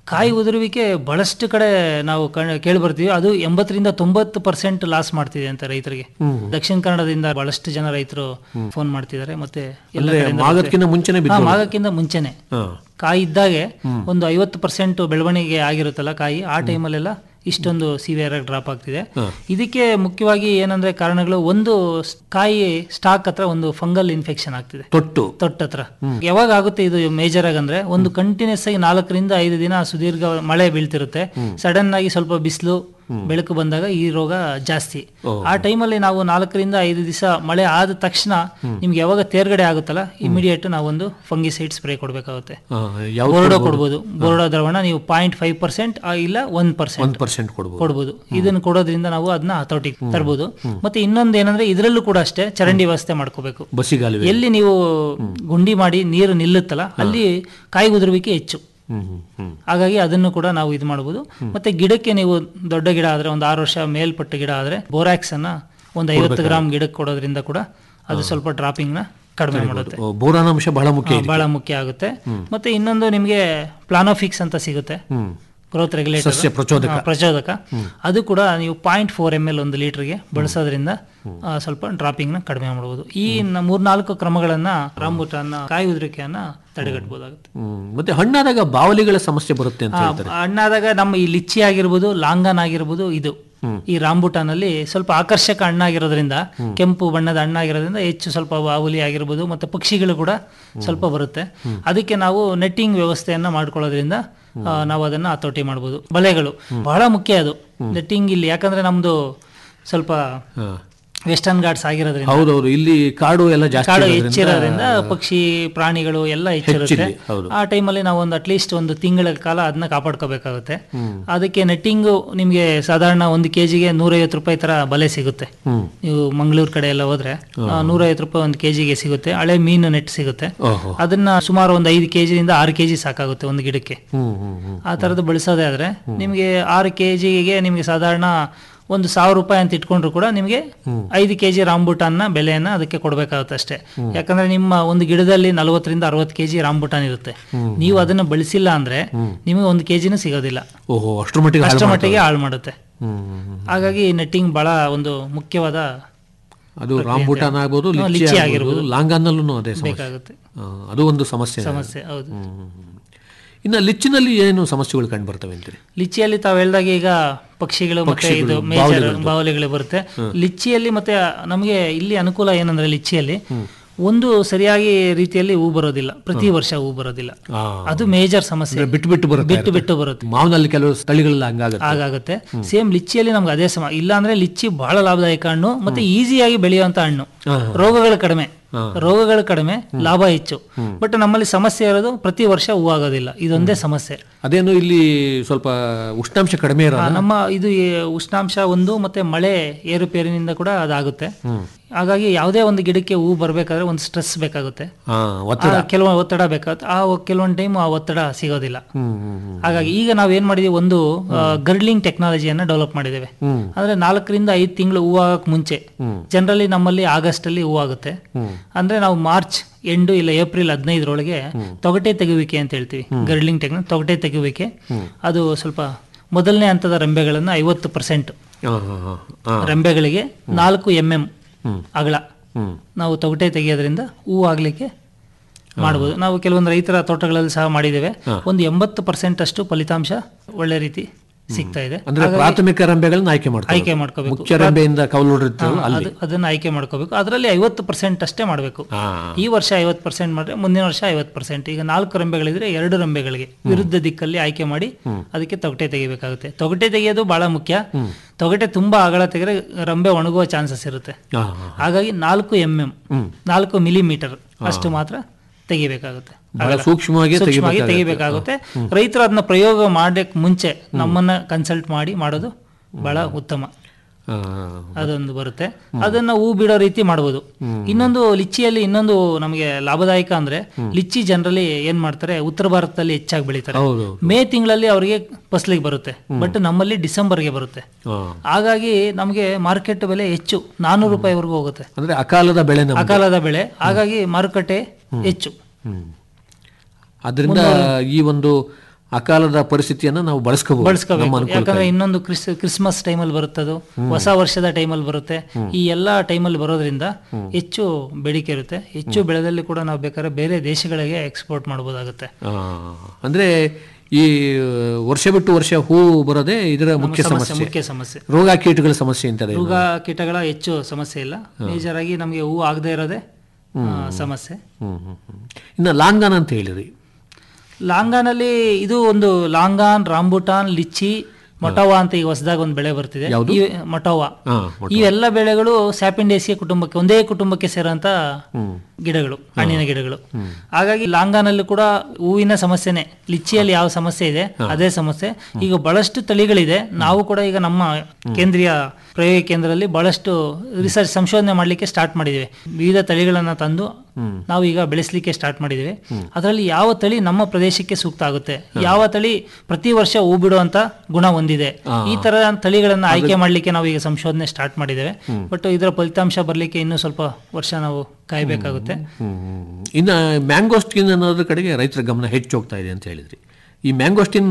ಕಾಯಿ ಉದುರುವಿಕೆ ಬಹಳಷ್ಟು ಕಡೆ ನಾವು ಕೇಳಿ ಬರ್ತೀವಿ ಅದು ಎಂಬತ್ತರಿಂದ ತೊಂಬತ್ತು ಪರ್ಸೆಂಟ್ ಲಾಸ್ ಮಾಡ್ತಿದೆ ಅಂತ ರೈತರಿಗೆ ದಕ್ಷಿಣ ಕನ್ನಡದಿಂದ ಬಹಳಷ್ಟು ಜನ ರೈತರು ಫೋನ್ ಮಾಡ್ತಿದ್ದಾರೆ ಮತ್ತೆ ಎಲ್ಲ ಅಂದ್ರೆ ಕಡೆಯಿಂದ ಮಾಗಕ್ಕಿಂತ ಬರುತ್ತೆ. ಮುಂಚೆನೆ ಹಾ, ಬಿದ್ದು ಮಾಗಕ್ಕಿಂತ ಮುಂಚೆನೆ ಹಾ. ಕಾಯಿ ಇದ್ದಾಗೆ ಒಂದು ಐವತ್ತು ಪರ್ಸೆಂಟ್ ಬೆಳವಣಿಗೆ ಆಗಿರುತ್ತಲ್ಲ ಕಾಯಿ ಆ ಟೈಮಲ್ಲೆಲ್ಲ ಇಷ್ಟೊಂದು ಸಿವಿಯರ್ ಆಗಿ ಡ್ರಾಪ್ ಆಗ್ತಿದೆ ಇದಕ್ಕೆ ಮುಖ್ಯವಾಗಿ ಏನಂದ್ರೆ ಕಾರಣಗಳು ಒಂದು ಸ್- ಕಾಯಿ ಸ್ಟಾಕ್ ಹತ್ರ ಒಂದು ಫಂಗಲ್ ಇನ್ಫೆಕ್ಷನ್ ಆಗ್ತಿದೆ ತೊಟ್ಟು ತೊಟ್ಟ ಹತ್ರ ಯಾವಾಗ ಆಗುತ್ತೆ ಇದು ಮೇಜರ್ ಆಗಿ ಅಂದ್ರೆ ಒಂದು ಕಂಟಿನ್ಯೂಸ್ ಆಗಿ ನಾಲ್ಕರಿಂದ ಐದು ದಿನ ಸುದೀರ್ಘ ಮಳೆ ಬೀಳ್ತಿರುತ್ತೆ ಸಡನ್ ಆಗಿ ಸ್ವಲ್ಪ ಬಿಸಿಲು ಬೆಳಕು ಬಂದಾಗ ಈ ರೋಗ ಜಾಸ್ತಿ ಆ ಟೈಮಲ್ಲಿ ನಾವು ನಾಲ್ಕರಿಂದ ಐದು ದಿವಸ ಮಳೆ ಆದ ತಕ್ಷಣ ನಿಮ್ಗೆ ಯಾವಾಗ ತೇರ್ಗಡೆ ಆಗುತ್ತಲ್ಲ ಇಮಿಡಿಯೇಟ್ ನಾವೊಂದು ಫಂಗಿಸೈಡ್ ಸ್ಪ್ರೇ ಕೊಡಬೇಕಾಗುತ್ತೆ ಆ, ಯಾವ್ದು ಬೋರ್ಡೋ ಕೊಡ್ಬೋದು ಬೋರ್ಡೋ ದ್ರವಣ ನೀವು ಪಾಯಿಂಟ್ ಫೈವ್ ಪರ್ಸೆಂಟ್ ಇಲ್ಲ ಒನ್ ಪರ್ಸೆಂಟ್ ಒಂದ್ ಪರ್ಸೆಂಟ್ ಕೊಡ್ಬೋದು ಕೊಡ್ಬೋದು ಇದನ್ನು ಕೊಡೋದ್ರಿಂದ ನಾವು ಅದನ್ನ ಹತೋಟಿಗೆ ತರ್ಬೋದು ಮತ್ತೆ ಇನ್ನೊಂದು ಏನಂದ್ರೆ ಇದರಲ್ಲೂ ಕೂಡ ಅಷ್ಟೇ ಚರಂಡಿ ವ್ಯವಸ್ಥೆ ಮಾಡ್ಕೋಬೇಕು ಬಸಿಗಾಲುವೆ ಎಲ್ಲಿ ನೀವು ಗುಂಡಿ ಮಾಡಿ ನೀರು ನಿಲ್ಲುತ್ತಲ್ಲ ಅಲ್ಲಿ ಕಾಯಿ ಉದುರುವಿಕೆ ಹೆಚ್ಚು ಹ್ಮ್ ಹ್ಮ್ ಹ್ಮ್ ಹಾಗಾಗಿ ಅದನ್ನು ಕೂಡ ನಾವು ಇದು ಮಾಡಬಹುದು ಮತ್ತೆ ಗಿಡಕ್ಕೆ ನೀವು ದೊಡ್ಡ ಗಿಡ ಆದ್ರೆ ಒಂದು ಆರು ವರ್ಷ ಮೇಲ್ಪಟ್ಟ ಗಿಡ ಆದ್ರೆ ಬೋರಾಕ್ಸ್ ಅನ್ನ ಒಂದು ಐವತ್ತು ಗ್ರಾಮ್ ಗಿಡಕ್ಕೆ ಕೊಡೋದ್ರಿಂದ ಕೂಡ ಅದು ಸ್ವಲ್ಪ ಡ್ರಾಪಿಂಗ್ ನ ಕಡಿಮೆ ಮಾಡುತ್ತೆ ಓ, ಬೋರಾನ್ ಅಂಶ ಬಹಳ ಮುಖ್ಯ ಹಾ, ಇದೆ. ಬಹಳ ಮುಖ್ಯ ಆಗುತ್ತೆ ಮತ್ತೆ ಇನ್ನೊಂದು ನಿಮಗೆ ಪ್ಲಾನೋಫಿಕ್ಸ್ ಅಂತ ಸಿಗುತ್ತೆ ಹ್ಮ್ ಗ್ರೋತ್ ರೆಗ್ಯುಲೇಟರ್ ಸಸ್ಯ ಪ್ರಚೋದಕ. ಪ್ರಚೋದಕ ಅದು ಕೂಡ ನೀವು ಪಾಯಿಂಟ್ ಫೋರ್ ಎಮ್ ಎಲ್ ಒಂದು ಲೀಟರ್ಗೆ ಬಳಸೋದ್ರಿಂದ ಆ, ಸ್ವಲ್ಪ ಡ್ರಾಪಿಂಗ್ ನ ಕಡಿಮೆ ಮಾಡಬಹುದು ಈ ನ- ಮೂರ್ನಾಲ್ಕು ಕ್ರಮಗಳನ್ನ ರಾಂಬುಟಾನ್ನ ಕಾಯಿ ಉದುರಿಕೆಯನ್ನ ತಡೆಗಟ್ಟಬಹುದಾಗುತ್ತೆ ಹ್ಮ್ ಮತ್ತೆ ಹಣ್ಣಾದಾಗ ಬಾವಲಿಗಳ ಸಮಸ್ಯೆ ಬರುತ್ತೆ ಅಂತ ಆ, ಹೇಳ್ತಾರೆ ಹಣ್ಣಾದಾಗ ನಮ್ಮ ಈ ಲಿಚ್ಚಿ ಆಗಿರ್ಬೋದು ಲಾಂಗನ್ ಆಗಿರ್ಬೋದು ಇದು ಈ ರಾಂಬುಟಾನ್ ಅಲ್ಲಿ ಸ್ವಲ್ಪ ಆಕರ್ಷಕ ಹಣ್ಣಾಗಿರೋದ್ರಿಂದ ಕೆಂಪು ಬಣ್ಣದ ಹಣ್ಣಾಗಿರೋದ್ರಿಂದ ಹೆಚ್ಚು ಸ್ವಲ್ಪ ಬಾವುಲಿ ಆಗಿರ್ಬೋದು ಮತ್ತೆ ಪಕ್ಷಿಗಳು ಕೂಡ ಸ್ವಲ್ಪ ಬರುತ್ತೆ ಅದಕ್ಕೆ ನಾವು ನೆಟ್ಟಿಂಗ್ ವ್ಯವಸ್ಥೆಯನ್ನ ಮಾಡ್ಕೊಳ್ಳೋದ್ರಿಂದ ಆ, ನಾವು ಅದನ್ನ ಹತೋಟಿ ಮಾಡ್ಬೋದು ಬಲೆಗಳು ಬಹಳ ಮುಖ್ಯ ಅದು ನೆಟ್ಟಿಂಗ್ ಇಲ್ಲಿ ಯಾಕಂದ್ರೆ ನಮ್ದು ಸ್ವಲ್ಪ ಹಾ. ವೆಸ್ಟರ್ನ್ ಗಾರ್ಡ್ಸ್ ಆಗಿರೋದ್ರಿಂದ ಹೌದೌದು ಇಲ್ಲಿ ಕಾಡು ಎಲ್ಲ ಜಾಸ್ತಿ ಕಾಡು ಇರೋದ್ರಿಂದ ಹೆಚ್ಚಿರೋದ್ರಿಂದ ಪಕ್ಷಿ ಪ್ರಾಣಿಗಳು ಎಲ್ಲ ಹೆಚ್ಚಿರುತ್ತೆ ಹೆಚ್ಚಿದೆ, ಹೌದು. ಆ ಟೈಮಲ್ಲಿ ನಾವು ಒಂದು ಅಟ್ಲೀಸ್ಟ್ ಒಂದು ತಿಂಗಳ ಕಾಲ ಅದನ್ನ ಕಾಪಾಡ್ಕೋಬೇಕಾಗುತ್ತೆ ಅದಕ್ಕೆ ನೆಟ್ಟಿಂಗು ನಿಮಗೆ ಸಾಧಾರಣ ಒಂದು ಕೆಜಿಗೆ ನೂರೈವತ್ತು ರೂಪಾಯಿ ತರ ಬಲೆ ಸಿಗುತ್ತೆ ನೀವು ಮಂಗಳೂರು ಕಡೆ ಎಲ್ಲ ಹೋದ್ರೆ ಆ, ನೂರೈವತ್ತು ರೂಪಾಯಿ ಒಂದು ಕೆಜಿಗೆ ಸಿಗುತ್ತೆ ಹಳೆ ಮೀನು ನೆಟ್ ಸಿಗುತ್ತೆ ಓಹೋ ಅದನ್ನ ಸುಮಾರು ಒಂದು ಐದು ಕೆಜಿಯಿಂದ ಆರು ಕೆಜಿ ಸಾಕಾಗುತ್ತೆ ಒಂದು ಗಿಡಕ್ಕೆ ಹ್ಮ್ ಹ್ಮ್ ಹ್ಮ್ ಆ ಥರದ್ದು ಬಳಸೋದೇ ಆದ್ರೆ ನಿಮಗೆ ಆರು ಕೆ ಜಿಗೆ ನಿಮಗೆ ಸಾಧಾರಣ ಒಂದು ಸಾವಿರ ರೂಪಾಯಿ ಅಂತ ಇಟ್ಕೊಂಡ್ರು ಕೂಡ ನಿಮಗೆ ಐದು ಕೆ ಜಿ ರಾಂಬುಟಾನ್ನ ಬೆಲೆಯನ್ನ ಅದಕ್ಕೆ ಕೊಡಬೇಕಾಗುತ್ತೆ ಅಷ್ಟೇ ಯಾಕಂದ್ರೆ ನಿಮ್ಮ ಒಂದು ಗಿಡದಲ್ಲಿ ನಲವತ್ತರಿಂದ ಅರವತ್ತು ಕೆ ಜಿ ರಾಂಬುಟಾನ್ ಇರುತ್ತೆ ನೀವು ಅದನ್ನ ಬಳಸಿಲ್ಲ ಅಂದ್ರೆ ನಿಮಗೆ ಒಂದು ಕೆ ಜಿನೂ ಸಿಗೋದಿಲ್ಲ ಓಹೋ ಅಷ್ಟ್ರ ಮಟ್ಟಿಗೆ ಹಾಳು ಅಷ್ಟರ ಮಾಡ್ತವೆ. ಮಟ್ಟಿಗೆ ಹಾಳು ಮಾಡುತ್ತೆ ಹ್ಮ್ ಹ್ಮ್, ಹ್ಮ್. ಹಾಗಾಗಿ ನೆಟ್ಟಿಂಗ್ ಬಹಳ ಒಂದು ಮುಖ್ಯವಾದ ಅದು ರಾಂಬುಟಾನ್ ಆಗ್ಬೋದು ಹಾ, ಲಿಚ್ಚಿ ಲಿಚ್ಚಿ ಆಗಿರ್ಬೋದು ಆಗಿರ್ಬೋದು. ಲಾಂಗನ್ನಲ್ಲೂ ಅದೇ ಸಮಸ್ಯೆ ಬೇಕಾಗುತ್ತೆ ಆ, ಅದು ಒಂದು ಸಮಸ್ಯೆ ಸಮಸ್ಯೆ ಹೌದು ಹ್ಮ್, ಹ್ಮ್, ಹ್ಮ್. ಇನ್ನು ಲಿಚ್ಚಿನಲ್ಲಿ ಏನು ಸಮಸ್ಯೆಗಳು ಕಂಡು ಬರ್ತವೆ ಅಂತೀರಿ ಲಿಚ್ಚಿಯಲ್ಲಿ ತಾವು ಹೇಳ್ದಾಗ ಈಗ ಪಕ್ಷಿಗಳು ಮತ್ತೆ ಪಕ್ಷಿಗಳು, ಇದು ಮೇಜರ್ ಬಾವಲಿಗಳು. ಬಾವಲಿಗಳು ಬರುತ್ತೆ ಲಿಚ್ಚಿಯಲ್ಲಿ ಮತ್ತೆ ನಮಗೆ ಇಲ್ಲಿ ಅನುಕೂಲ ಏನಂದ್ರೆ ಲಿಚ್ಚಿಯಲ್ಲಿ ಒಂದು ಸರಿಯಾಗಿ ರೀತಿಯಲ್ಲಿ ಹೂ ಬರೋದಿಲ್ಲ ಪ್ರತಿ ವರ್ಷ ಹೂ ಬರೋದಿಲ್ಲ ಆ, ಅದು ಮೇಜರ್ ಸಮಸ್ಯೆ ಅಂದ್ರೆ ಬಿಟ್ಟು ಬಿಟ್ಟು ಬರುತ್ತೆ ಬಿಟ್ಟು ಬಿಟ್ಟು ಬರುತ್ತೆ ಮಾವಿನಲ್ಲಿ ಕೆಲವು ಸ್ಥಳಗಳಲ್ಲಿ ಹಂಗಾಗುತ್ತೆ ಹಾಗಾಗುತ್ತೆ ಸೇಮ್ ಲಿಚ್ಚಿಯಲ್ಲಿ ನಮ್ಗೆ ಅದೇ ಸಮ ಇಲ್ಲಾಂದ್ರೆ ಲಿಚ್ಚಿ ಬಹಳ ಲಾಭದಾಯಕ ಹಣ್ಣು ಮತ್ತೆ ಈಸಿಯಾಗಿ ಬೆಳೆಯುವಂತ ಹಣ್ಣು ರೋಗಗಳು ಕಡಿಮೆ ರೋಗಗಳು ಕಡಿಮೆ ಲಾಭ ಹೆಚ್ಚು ಬಟ್ ನಮ್ಮಲ್ಲಿ ಸಮಸ್ಯೆ ಇರೋದು ಪ್ರತಿ ವರ್ಷ ಹೂ ಆಗೋದಿಲ್ಲ ಇದೊಂದೇ ಸಮಸ್ಯೆ ಅದೇನು ಇಲ್ಲಿ ಸ್ವಲ್ಪ ಉಷ್ಣಾಂಶ ಕಡಿಮೆ ಆ, ಇರೋಲ್ಲ ನಮ್ಮ ಇದು ಈ ಉಷ್ಣಾಂಶ ಒಂದು ಮತ್ತೆ ಮಳೆ ಏರುಪೇರಿನಿಂದ ಕೂಡ ಅದಾಗುತ್ತೆ ಹಾಗಾಗಿ ಯಾವುದೇ ಒಂದು ಗಿಡಕ್ಕೆ ಹೂ ಬರಬೇಕಾದ್ರೆ ಒಂದು ಸ್ಟ್ರೆಸ್ ಬೇಕಾಗುತ್ತೆ ಹಾ ಒತ್ತಡ ಆ, ಕೆಲವೊಂದು ಒತ್ತಡ ಬೇಕಾಗುತ್ತೆ ಆ ಕೆಲವೊಂದು ಟೈಮ್ ಆ ಒತ್ತಡ ಸಿಗೋದಿಲ್ಲ ಹ್ಮ್ ಹ್ಮ್ ಹ್ಮ್ ಹಾಗಾಗಿ ಈಗ ನಾವ್ ಏನ್ ಮಾಡಿದೀವಿ ಒಂದು ಗರ್ಡ್ಲಿಂಗ್ ಟೆಕ್ನಾಲಜಿಯನ್ನ ಡೆವಲಪ್ ಮಾಡಿದ್ದೇವೆ ಅಂದ್ರೆ ನಾಲ್ಕರಿಂದ ಐದು ತಿಂಗಳು ಹೂ ಆಗಕ್ ಮುಂಚೆ ಜನರಲಿ ನಮ್ಮಲ್ಲಿ ಆಗಸ್ಟ್ ಅಲ್ಲಿ ಹೂ ಆಗುತ್ತೆ ಅಂದ್ರೆ ನಾವು ಮಾರ್ಚ್ ಎಂಡು ಇಲ್ಲ ಏಪ್ರಿಲ್ ಹದಿನೈದರೊಳಗೆ ತೊಗಟೆ ತೆಗುವಿಕೆ ಅಂತ ಹೇಳ್ತೀವಿ ಗರ್ಡ್ಲಿಂಗ್ ಟೆಕ್ನ ತೊಗಟೆ ತೆಗುವಿಕೆ ಅದು ಸ್ವಲ್ಪ ಮೊದಲನೇ ಹಂತದ ರೆಂಬೆಗಳನ್ನ ಐವತ್ತು ಪರ್ಸೆಂಟ್ ಹಾ ಹಾ ಹಾ ಹಾ ರೆಂಬೆಗಳಿಗೆ ನಾಲ್ಕು ಎಂ ಎಂ ಅಗಲ ನಾವು ತೊಗಟೆ ತೆಗೆಯೋದ್ರಿಂದ ಹೂ ಆಗ್ಲಿಕ್ಕೆ ಮಾಡ್ಬೋದು ನಾವು ಕೆಲವೊಂದು ರೈತರ ತೋಟಗಳಲ್ಲಿ ಸಹ ಮಾಡಿದ್ದೇವೆ ಒಂದು ಎಂಬತ್ತು ಪರ್ಸೆಂಟ್ ಅಷ್ಟು ಫಲಿತಾಂಶ ಒಳ್ಳೆ ರೀತಿ ಸಿಗ್ತಾ ಇದೆ ಅಂದ್ರೆ ಹಾಗಾಗಿ ಪ್ರಾಥಮಿಕ ರೆಂಬೆಗಳನ್ನ ಆಯ್ಕೆ ಮಾಡ್ತಾರೆ ಆಯ್ಕೆ ಮಾಡ್ಕೋಬೇಕು ಮುಖ್ಯ ರೆಂಬೆಯಿಂದ ಕೌಲು ಹೊಡಿರ್ತೀವಲ್ಲ ಅಲ್ಲಿ ಅದು ಅದನ್ನ ಆಯ್ಕೆ ಮಾಡ್ಕೋಬೇಕು ಅದರಲ್ಲಿ ಐವತ್ತು ಪರ್ಸೆಂಟ್ ಅಷ್ಟೇ ಮಾಡಬೇಕು ಹಾ ಈ ವರ್ಷ ಐವತ್ತು ಪರ್ಸೆಂಟ್ ಮಾಡಿದ್ರೆ ಮುಂದಿನ ವರ್ಷ ಐವತ್ತು ಪರ್ಸೆಂಟ್ ಈಗ ನಾಲ್ಕು ರೆಂಬೆಗಳಿದ್ರೆ ಎರಡು ರೆಂಬೆಗಳಿಗೆ ವಿರುದ್ಧ ದಿಕ್ಕಲ್ಲಿ ಆಯ್ಕೆ ಮಾಡಿ ಅದಕ್ಕೆ ತೊಗಟೆ ತೆಗಿಬೇಕಾಗುತ್ತೆ ತೊಗಟೆ ತೆಗೆಯೋದು ಬಹಳ ಮುಖ್ಯ ತೊಗಟೆ ತುಂಬಾ ಅಗಲ ತೆಗೆದ್ರೆ ರೆಂಬೆ ಒಣಗುವ ಚಾನ್ಸಸ್ ಇರುತ್ತೆ ಹಾ ಹಾ ಹಾಗಾಗಿ ನಾಲ್ಕು ಎಂ ಎಂ ನಾಲ್ಕು ಮಿಲಿಮೀಟರ್ ಅಷ್ಟು ಮಾತ್ರ ತೆಗಿಬೇಕಾಗುತ್ತೆ ಬಹಳ ಅಗಲ. ಸೂಕ್ಷ್ಮವಾಗಿ ಸೂಕ್ಷ್ಮವಾಗಿ ತೆಗಿಬೇಕಾಗುತ್ತೆ. ತೆಗಿಬೇಕಾಗುತ್ತೆ ರೈತರು ಅದನ್ನ ಪ್ರಯೋಗ ಮಾಡಕ್ ಮುಂಚೆ ನಮ್ಮನ್ನ ಕನ್ಸಲ್ಟ್ ಮಾಡಿ ಮಾಡೋದು ಬಹಳ ಉತ್ತಮ ಹಾ ಅದೊಂದು ಬರುತ್ತೆ ಅದನ್ನ ಹೂ ಬಿಡೋ ರೀತಿ ಮಾಡ್ಬೋದು ಇನ್ನೊಂದು ಲಿಚ್ಚಿಯಲ್ಲಿ ಇನ್ನೊಂದು ನಮಗೆ ಲಾಭದಾಯಕ ಅಂದ್ರೆ ಲಿಚ್ಚಿ ಜನರಲಿ ಏನ್ ಮಾಡ್ತಾರೆ ಉತ್ತರ ಭಾರತದಲ್ಲಿ ಹೆಚ್ಚಾಗಿ ಬೆಳೀತಾರೆ ಹೌದು ಮೇ ತಿಂಗಳಲ್ಲಿ ಅವರಿಗೆ ಫಸಲಿಗೆ ಬರುತ್ತೆ ಬಟ್ ನಮ್ಮಲ್ಲಿ ಡಿಸೆಂಬರ್ಗೆ ಬರುತ್ತೆ ಹಾ ಹಾಗಾಗಿ ನಮಗೆ ಮಾರ್ಕೆಟ್ ಬೆಲೆ ಹೆಚ್ಚು ನಾನೂರು ರೂಪಾಯಿವರೆಗೂ ಹೋಗುತ್ತೆ ಅಂದ್ರೆ ಅಕಾಲದ ಬೆಳೆ ನಮ್ಮ ಅಕಾಲದ ಬೆಳೆ ಹಾಗಾಗಿ ಮಾರುಕಟ್ಟೆ ಹೆಚ್ಚು ಅದರಿಂದ ಈ ಒಂದು ಅಕಾಲದ ಪರಿಸ್ಥಿತಿಯನ್ನು ನಾವು ಬಳಸ್ಕೋಬಹುದು ನಮ್ಮ ಬಳಸ್ಕೋಬೇಕು ಯಾಕಂದ್ರೆ ಅನುಕೂಲಕ್ಕಾಗಿ. ಇನ್ನೊಂದು ಕ್ರಿಸ್ ಕ್ರಿಸ್ಮಸ್ ಟೈಮಲ್ಲಿ ಬರುತ್ತದು ಹೊಸ ವರ್ಷದ ಟೈಮಲ್ಲಿ ಬರುತ್ತೆ ಈ ಎಲ್ಲ ಟೈಮಲ್ಲಿ ಬರೋದ್ರಿಂದ ಹೆಚ್ಚು ಬೇಡಿಕೆ ಇರುತ್ತೆ ಹೆಚ್ಚು ಬೆಳೆದಲ್ಲಿ ಕೂಡ ನಾವು ಬೇಕಾದ್ರೆ ಬೇರೆ ದೇಶಗಳಿಗೆ ಎಕ್ಸ್ಪೋರ್ಟ್ ಮಾಡ್ಬೋದಾಗುತ್ತೆ ಆ, ಅಂದ್ರೆ ಈ ವರ್ಷ ಬಿಟ್ಟು ವರ್ಷ ಹೂ ಬರೋದೇ ಇದರ ಮುಖ್ಯ ಸಮಸ್ಯೆ ಸಮಸ್ಯೆ ಮುಖ್ಯ ಸಮಸ್ಯೆ ರೋಗ ಕೀಟಗಳ ಸಮಸ್ಯೆ ಅಂತಾರೆ ರೋಗ ಕೀಟಗಳ ಹೆಚ್ಚು ಸಮಸ್ಯೆ ಇಲ್ಲ ಮೇಜರ್ ಆಗಿ ನಮಗೆ ಹೂ ಆಗದೆ ಇರೋದೇ ಆ, ಸಮಸ್ಯೆ ಹ್ಮ್ ಹ್ಮ್ ಹ್ಮ್. ಇನ್ನು ಲಾಂಗಾನ ಅಂತ ಹೇಳಿರಿ ಲಾಂಗಾನಲ್ಲಿ ಇದು ಒಂದು ಲಾಂಗಾನ್ ರಾಂಬುಟಾನ್ ಲಿಚ್ಚಿ ಮೊಟೋವಾ ಅಂತ ಈಗ ಹೊಸದಾಗಿ ಒಂದು ಬೆಳೆ ಬರ್ತಿದೆ ಯಾವ್ದು? ಈ ಮೊಟೋವಾ ಹಾ, ಇವೆಲ್ಲ ಬೆಳೆಗಳು ಸ್ಯಾಪಿಂಡೇಸಿಯ ಕುಟುಂಬಕ್ಕೆ ಒಂದೇ ಕುಟುಂಬಕ್ಕೆ ಸೇರೋಂತ ಗಿಡಗಳು ಹಣ್ಣಿನ ಗಿಡಗಳು ಹಾಗಾಗಿ ಲಾಂಗಾನಲ್ಲೂ ಕೂಡ ಹೂವಿನ ಸಮಸ್ಯೆನೆ ಲಿಚ್ಚಿಯಲ್ಲಿ ಯಾವ ಸಮಸ್ಯೆ ಇದೆ ಅದೇ ಸಮಸ್ಯೆ ಈಗ ಬಹಳಷ್ಟು ತಳಿಗಳಿದೆ ನಾವು ಕೂಡ ಈಗ ನಮ್ಮ ಕೇಂದ್ರೀಯ ಪ್ರಯೋಗ ಕೇಂದ್ರದಲ್ಲಿ ಬಹಳಷ್ಟು ರಿಸರ್ಚ್ ಸಂಶೋಧನೆ ಮಾಡಲಿಕ್ಕೆ ಸ್ಟಾರ್ಟ್ ಮಾಡಿದ್ದೇವೆ ವಿವಿಧ ತಳಿಗಳನ್ನ ತಂದು ನಾವು ಈಗ ಬೆಳೆಸಲಿಕ್ಕೆ ಸ್ಟಾರ್ಟ್ ಮಾಡಿದ್ದೇವೆ ಅದರಲ್ಲಿ ಯಾವ ತಳಿ ನಮ್ಮ ಪ್ರದೇಶಕ್ಕೆ ಸೂಕ್ತ ಆಗುತ್ತೆ ಯಾವ ತಳಿ ಪ್ರತಿ ವರ್ಷ ಹೂ ಬಿಡುವಂತ ಗುಣ ಹೊಂದಿದೆ ಈ ತರ ತಳಿಗಳನ್ನ ಆಯ್ಕೆ ಮಾಡಲಿಕ್ಕೆ ನಾವು ಈಗ ಸಂಶೋಧನೆ ಸ್ಟಾರ್ಟ್ ಮಾಡಿದ್ದೇವೆ ಬಟ್ ಇದರ ಫಲಿತಾಂಶ ಬರಲಿಕ್ಕೆ ಇನ್ನೂ ಸ್ವಲ್ಪ ವರ್ಷ ನಾವು ಕಾಯಬೇಕಾಗುತ್ತೆ ಹ್ಮ್. ಇನ್ನು ಮ್ಯಾಂಗೋಸ್ಟಿನ್ ಅನ್ನೋದ್ರ ಕಡೆಗೆ ರೈತರ ಗಮನ ಹೆಚ್ಚು ಹೋಗ್ತಾ ಇದೆ ಅಂತ ಹೇಳಿದ್ರಿ ಈ ಮ್ಯಾಂಗೋಸ್ಟಿನ್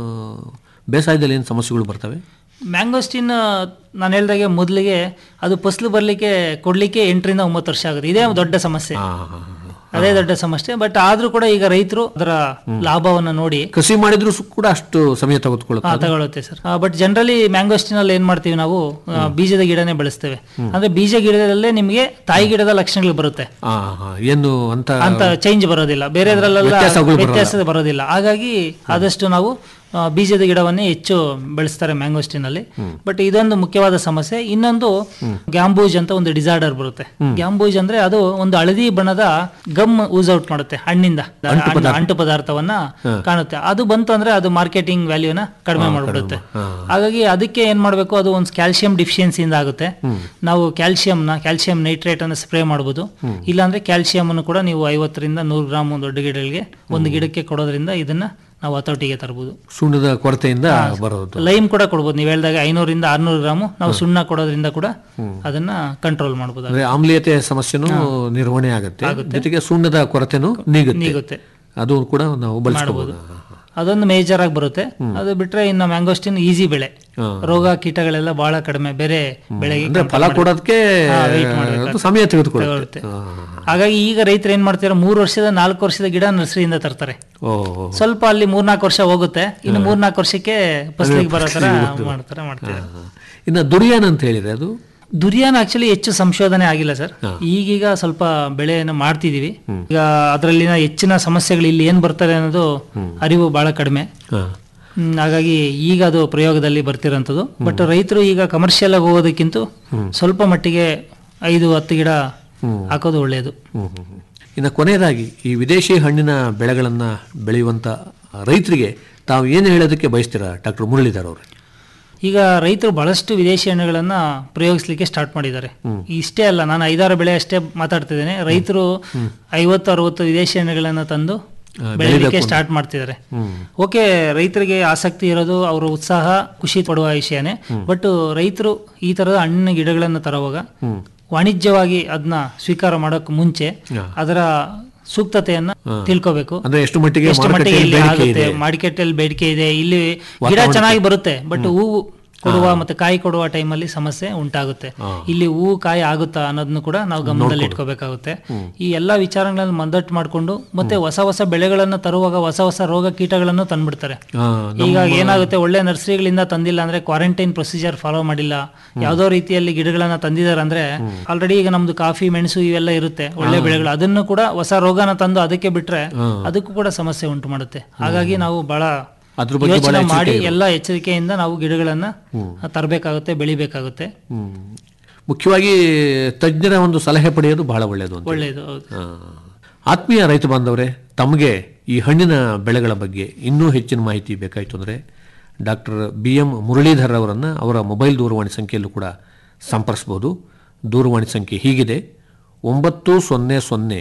ಬೇಸಾಯದಲ್ಲಿ ಏನು ಸಮಸ್ಯೆಗಳು ಬರ್ತವೆ ಮ್ಯಾಂಗೋಸ್ಟಿನ್ ನಾನು ಹೇಳ್ದಾಗೆ ಮೊದಲಿಗೆ ಅದು ಫಸಲು ಬರಲಿಕ್ಕೆ ಕೊಡ್ಲಿಕ್ಕೆ ಎಂಟರಿಂದ ಒಂಬತ್ತು ವರ್ಷ ಆಗುತ್ತೆ ಇದೇ ದೊಡ್ಡ ಸಮಸ್ಯೆ ಆ, ಹಾ, ಹಾ. ಅದೇ ದೊಡ್ಡ ಸಮಸ್ಯೆ ಬಟ್ ಆದ್ರೂ ಕೂಡ ಈಗ ರೈತರು ಅದರ ಲಾಭವನ್ನ ನೋಡಿ ಕಸಿ ಮಾಡಿದ್ರು ಸು- ಕೂಡ ಅಷ್ಟು ಸಮಯ ತೆಗೆದುಕೊಳ್ಳುತ್ತೆ ಹಾ, ತಗೊಳುತ್ತೆ ಸರ್ ಬಟ್ ಜನರಲಿ ಮ್ಯಾಂಗೋಸ್ಟಿನ್ ಅಲ್ಲಿ ಏನ್ ಮಾಡ್ತೀವಿ ನಾವು ಆ, ಬೀಜದ ಗಿಡನೇ ಬೆಳೆಸ್ತೇವೆ ಅಂದ್ರೆ ಬೀಜ ಗಿಡದಲ್ಲೇ ನಿಮಗೆ ತಾಯಿ ಗಿಡದ ಲಕ್ಷಣಗಳು ಬರುತ್ತೆ ಆ, ಹಾ. ಏನು ಅಂತ ಅಂತ ಚೇಂಜ್ ಬರೋದಿಲ್ಲ ಬೇರೆದ್ರಲ್ಲೆಲ್ಲ ವ್ಯತ್ಯಾಸಗಳು ಬರಲ್ಲ. ವ್ಯತ್ಯಾಸ ಬರೋದಿಲ್ಲ ಹಾಗಾಗಿ ಆದಷ್ಟು ನಾವು ಆ, ಬೀಜದ ಗಿಡವನ್ನೇ ಹೆಚ್ಚು ಬೆಳೆಸ್ತಾರೆ ಮ್ಯಾಂಗೋಸ್ಟಿನ್ ಅಲ್ಲಿ ಬಟ್ ಇದೊಂದು ಮುಖ್ಯವಾದ ಸಮಸ್ಯೆ ಇನ್ನೊಂದು ಗ್ಯಾಂಬೂಜ್ ಅಂತ ಒಂದು ಡಿಸಾರ್ಡರ್ ಬರುತ್ತೆ ಗ್ಯಾಂಬೂಜ್ ಅಂದ್ರೆ ಅದು ಒಂದು ಹಳದಿ ಬಣ್ಣದ ಗಮ್ ಯೂಸ್ ಔಟ್ ಮಾಡುತ್ತೆ ಹಣ್ಣಿಂದ ಹಣ್ಣು- ಅಂಟು ಪದಾರ್ಥವನ್ನ ಕಾಣುತ್ತೆ ಅದು ಬಂತು ಅಂದ್ರೆ ಅದು ಮಾರ್ಕೆಟಿಂಗ್ ವ್ಯಾಲ್ಯೂನ ಕಡಿಮೆ ಮಾಡ್ಬಿಡುತ್ತೆ ಹಾಗಾಗಿ ಅದಕ್ಕೆ ಏನ್ ಮಾಡ್ಬೇಕು ಅದು ಒಂದು ಕ್ಯಾಲ್ಸಿಯಂ ಡಿಫಿಷಿಯನ್ಸಿಯಿಂದ ಆಗುತ್ತೆ ನಾವು ಕ್ಯಾಲ್ಸಿಯಂನ ಕ್ಯಾಲ್ಸಿಯಂ ನೈಟ್ರೇಟ್ ಅನ್ನು ಸ್ಪ್ರೇ ಮಾಡ್ಬೋದು ಇಲ್ಲಾಂದ್ರೆ ಕ್ಯಾಲ್ಸಿಯಂ ಅನ್ನು ಕೂಡ ನೀವು ಐವತ್ತರಿಂದ ನೂರು ಗ್ರಾಮ್ ದೊಡ್ಡ ಗಿಡಗಳಿಗೆ ಒಂದು ಗಿಡಕ್ಕೆ ಕೊಡೋದ್ರಿಂದ ಇದನ್ನ ನಾವು ಹತೋಟಿಗೆ ತರಬಹುದು ಸುಣ್ಣದ ಕೊರತೆಯಿಂದ ಬರೋದು ಲೈಮ್ ಕೂಡ ಕೊಡ್ಬೋದು ನೀವು ಹೇಳಿದಾಗ ಐನೂರಿಂದ ಆರ್ನೂರು ಗ್ರಾಮು ನಾವು ಸುಣ್ಣ ಕೊಡೋದ್ರಿಂದ ಕೂಡ ಅದನ್ನ ಕಂಟ್ರೋಲ್ ಮಾಡಬಹುದು ಅಂದ್ರೆ ಆಮ್ಲೀಯತೆ ಸಮಸ್ಯೆನೂ ನಿರ್ವಹಣೆ ಆಗುತ್ತೆ ಜೊತೆಗೆ ಸುಣ್ಣದ ಕೊರತೆನೂ ನೀಗುತ್ತೆ ನೀಗುತ್ತೆ. ಅದು ಕೂಡ ನಾವು ಬಳಸಬಹುದು ಅದೊಂದು ಮೇಜರ್ ಆಗಿ ಬರುತ್ತೆ ಅದು ಬಿಟ್ರೆ ಇನ್ನು ಮ್ಯಾಂಗೋಸ್ಟಿನ್ ಈಸಿ ಬೆಳೆ ರೋಗ ಕೀಟಗಳೆಲ್ಲ ಬಹಳ ಕಡಿಮೆ ಬೇರೆ ಬೆಳೆಗೆ ಅಂದ್ರೆ ಫಲ ಕೊಡೋದಕ್ಕೆ ಹಾ, wait ಮಾಡ್ಬೇಕು. ಅದು ಸಮಯ ತೆಗೆದುಕೊಳ್ಳುತ್ತೆ ತಗೊಳುತ್ತೆ. ಹಾಗಾಗಿ ಈಗ ರೈತರು ಏನ್ ಮಾಡ್ತಾರೆ ಮೂರು ವರ್ಷದ ನಾಲ್ಕು ವರ್ಷದ ಗಿಡ ನರ್ಸರಿಯಿಂದ ತರ್ತಾರೆ ಓ ಸ್ವಲ್ಪ ಅಲ್ಲಿ ಮೂರ್ನಾಲ್ಕು ವರ್ಷ ಹೋಗುತ್ತೆ ಇನ್ನು ಮೂರ್ನಾಲ್ಕು ವರ್ಷಕ್ಕೆ ಫಸಲಿಗೆ ಬರೋ ತರ ಮಾಡ್ತಾರೆ ಮಾಡ್ತಾರೆ ಇನ್ನು ದುರಿಯಾನ್ ಅಂತ ಹೇಳಿದ್ರೆ ಅದು ದುರಿಯಾನ್ ಆಕ್ಚುಲಿ ಹೆಚ್ಚು ಸಂಶೋಧನೆ ಆಗಿಲ್ಲ ಸರ್ ಈಗೀಗ ಸ್ವಲ್ಪ ಬೆಳೆಯನ್ನು ಮಾಡ್ತಿದೀವಿ ಈಗ ಅದರಲ್ಲಿನ ಹೆಚ್ಚಿನ ಸಮಸ್ಯೆಗಳು ಇಲ್ಲಿ ಏನ್ ಬರ್ತಾರೆ ಅನ್ನೋದು ಅರಿವು ಬಹಳ ಕಡಿಮೆ ಹಾ. ಹ್ಮ್, ಹಾಗಾಗಿ ಈಗ ಅದು ಪ್ರಯೋಗದಲ್ಲಿ ಬರ್ತಿರೋಂಥದ್ದು ಬಟ್ ರೈತರು ಈಗ ಕಮರ್ಷಿಯಲ್ ಆಗಿ ಹೋಗೋದಕ್ಕಿಂತ ಸ್ವಲ್ಪ ಮಟ್ಟಿಗೆ ಐದು ಹತ್ತು ಗಿಡ ಹಾಕೋದು ಒಳ್ಳೆಯದು ಹ್ಮ್, ಹ್ಮ್, ಹ್ಮ್. ಇನ್ನು ಕೊನೆಯದಾಗಿ ಈ ವಿದೇಶಿ ಹಣ್ಣಿನ ಬೆಳೆಗಳನ್ನ ಬೆಳೆಯುವಂತ ರೈತರಿಗೆ ತಾವು ಏನು ಹೇಳೋದಕ್ಕೆ ಬಯಸ್ತೀರಾ ಡಾಕ್ಟರ್ ಮುರಳೀಧರ್ ಅವರು ಈಗ ರೈತರು ಬಹಳಷ್ಟು ವಿದೇಶಿ ಹಣ್ಣುಗಳನ್ನ ಪ್ರಯೋಗಿಸ್ಲಿಕ್ಕೆ ಸ್ಟಾರ್ಟ್ ಮಾಡಿದ್ದಾರೆ ಇಷ್ಟೇ ಅಲ್ಲ ನಾನು ಐದಾರು ಬೆಳೆ ಅಷ್ಟೇ ಮಾತಾಡ್ತಿದ್ದೇನೆ ರೈತರು ಐವತ್ತು ಅರವತ್ತು ವಿದೇಶಿ ಹಣ್ಣುಗಳನ್ನ ತಂದು ಬೆಳೆಯಲಿಕ್ಕೆ ಸ್ಟಾರ್ಟ್ ಮಾಡ್ತಿದ್ದಾರೆ ಓಕೆ ರೈತರಿಗೆ ಆಸಕ್ತಿ ಇರೋದು ಅವರ ಉತ್ಸಾಹ ಖುಷಿ ಪಡುವ ವಿಷಯನೇ ಬಟ್ ರೈತರು ಈ ತರದ ಹಣ್ಣಿನ ಗಿಡಗಳನ್ನು ತರುವಾಗ ವಾಣಿಜ್ಯವಾಗಿ ಅದನ್ನ ಸ್ವೀಕಾರ ಮಾಡೋಕ್ ಮುಂಚೆ ಅದರ ಸೂಕ್ತತೆಯನ್ನ ತಿಳ್ಕೋಬೇಕು ಅಂದ್ರೆ ಎಷ್ಟು ಮಟ್ಟಿಗೆ ಎಷ್ಟು ಮಟ್ಟಿಗೆ ಮಾರುಕಟ್ಟೆಯಲ್ಲಿ ಇಲ್ಲಿ ಬೇಡಿಕೆ ಆಗುತ್ತೆ ಇದೆ ಮಾರ್ಕೆಟ್ ಅಲ್ಲಿ ಬೇಡಿಕೆ ಇದೆ ಇಲ್ಲಿ ಗಿಡ ಚೆನ್ನಾಗಿ ಬರುತ್ತೆ ಬಟ್ ಹೂವು ಕೊಡುವ ಮತ್ತೆ ಕಾಯಿ ಕೊಡುವ ಟೈಮಲ್ಲಿ ಸಮಸ್ಯೆ ಉಂಟಾಗುತ್ತೆ ಇಲ್ಲಿ ಹೂವು ಕಾಯಿ ಆಗುತ್ತಾ ಅನ್ನೋದನ್ನು ಕೂಡ ನಾವು ಗಮನದಲ್ಲಿ ಇಟ್ಕೋಬೇಕಾಗುತ್ತೆ ಈ ಎಲ್ಲಾ ವಿಚಾರಗಳನ್ನು ಮಂದಟ್ಟು ಮಾಡಿಕೊಂಡು ಮತ್ತೆ ಹೊಸ ಹೊಸ ಬೆಳೆಗಳನ್ನ ತರುವಾಗ ಹೊಸ ಹೊಸ ರೋಗ ಕೀಟಗಳನ್ನು ತಂದ್ಬಿಡ್ತಾರೆ ಹಾ, ಈಗ ಏನಾಗುತ್ತೆ ಒಳ್ಳೆ ನರ್ಸರಿಗಳಿಂದ ತಂದಿಲ್ಲ ಅಂದ್ರೆ ಕ್ವಾರಂಟೈನ್ ಪ್ರೊಸೀಜರ್ ಫಾಲೋ ಮಾಡಿಲ್ಲ ಯಾವ್ದೋ ರೀತಿಯಲ್ಲಿ ಗಿಡಗಳನ್ನ ತಂದಿದ್ದಾರೆ ಅಂದ್ರೆ ಆಲ್ರೆಡಿ ಈಗ ನಮ್ದು ಕಾಫಿ ಮೆಣಸು ಇವೆಲ್ಲ ಇರುತ್ತೆ ಒಳ್ಳೆ ಬೆಳೆಗಳು ಅದನ್ನು ಕೂಡ ಹೊಸ ರೋಗನ ತಂದು ಅದಕ್ಕೆ ಬಿಟ್ರೆ ಅದಕ್ಕೂ ಕೂಡ ಸಮಸ್ಯೆ ಉಂಟು ಮಾಡುತ್ತೆ ಹಾಗಾಗಿ ನಾವು ಬಹಳ ಅದ್ರ ಬಗ್ಗೆ ಬಹಳ ಯೋಚನೆ ಎಚ್ಚರಿಕೆ ಮಾಡಿ ಇರ್ಬೇಕು. ಎಲ್ಲ ಎಚ್ಚರಿಕೆಯಿಂದ ನಾವು ಗಿಡಗಳನ್ನ ತರಬೇಕಾಗುತ್ತೆ ಬೆಳಿಬೇಕಾಗುತ್ತೆ ಹ್ಮ್. ಮುಖ್ಯವಾಗಿ ತಜ್ಞರ ಒಂದು ಸಲಹೆ ಪಡೆಯೋದು ಬಹಳ ಒಳ್ಳೆಯದು ಅಂತ ಒಳ್ಳೆಯದು ಹೌದು ಆ. ಆತ್ಮೀಯ ರೈತ ಬಾಂಧವರೇ ತಮಗೆ ಈ ಹಣ್ಣಿನ ಬೆಳೆಗಳ ಬಗ್ಗೆ ಇನ್ನೂ ಹೆಚ್ಚಿನ ಮಾಹಿತಿ ಬೇಕಾಯಿತು ಅಂದರೆ ಡಾಕ್ಟರ್ ಬಿ ಎಂ ಮುರಳೀಧರ್ ಅವರನ್ನು ಅವರ ಮೊಬೈಲ್ ದೂರವಾಣಿ ಸಂಖ್ಯೆಯಲ್ಲೂ ಕೂಡ ಸಂಪರ್ಸ್ಬೋದು ದೂರವಾಣಿ ಸಂಖ್ಯೆ ಹೀಗಿದೆ ಒಂಬತ್ತು ಸೊನ್ನೆ ಸೊನ್ನೆ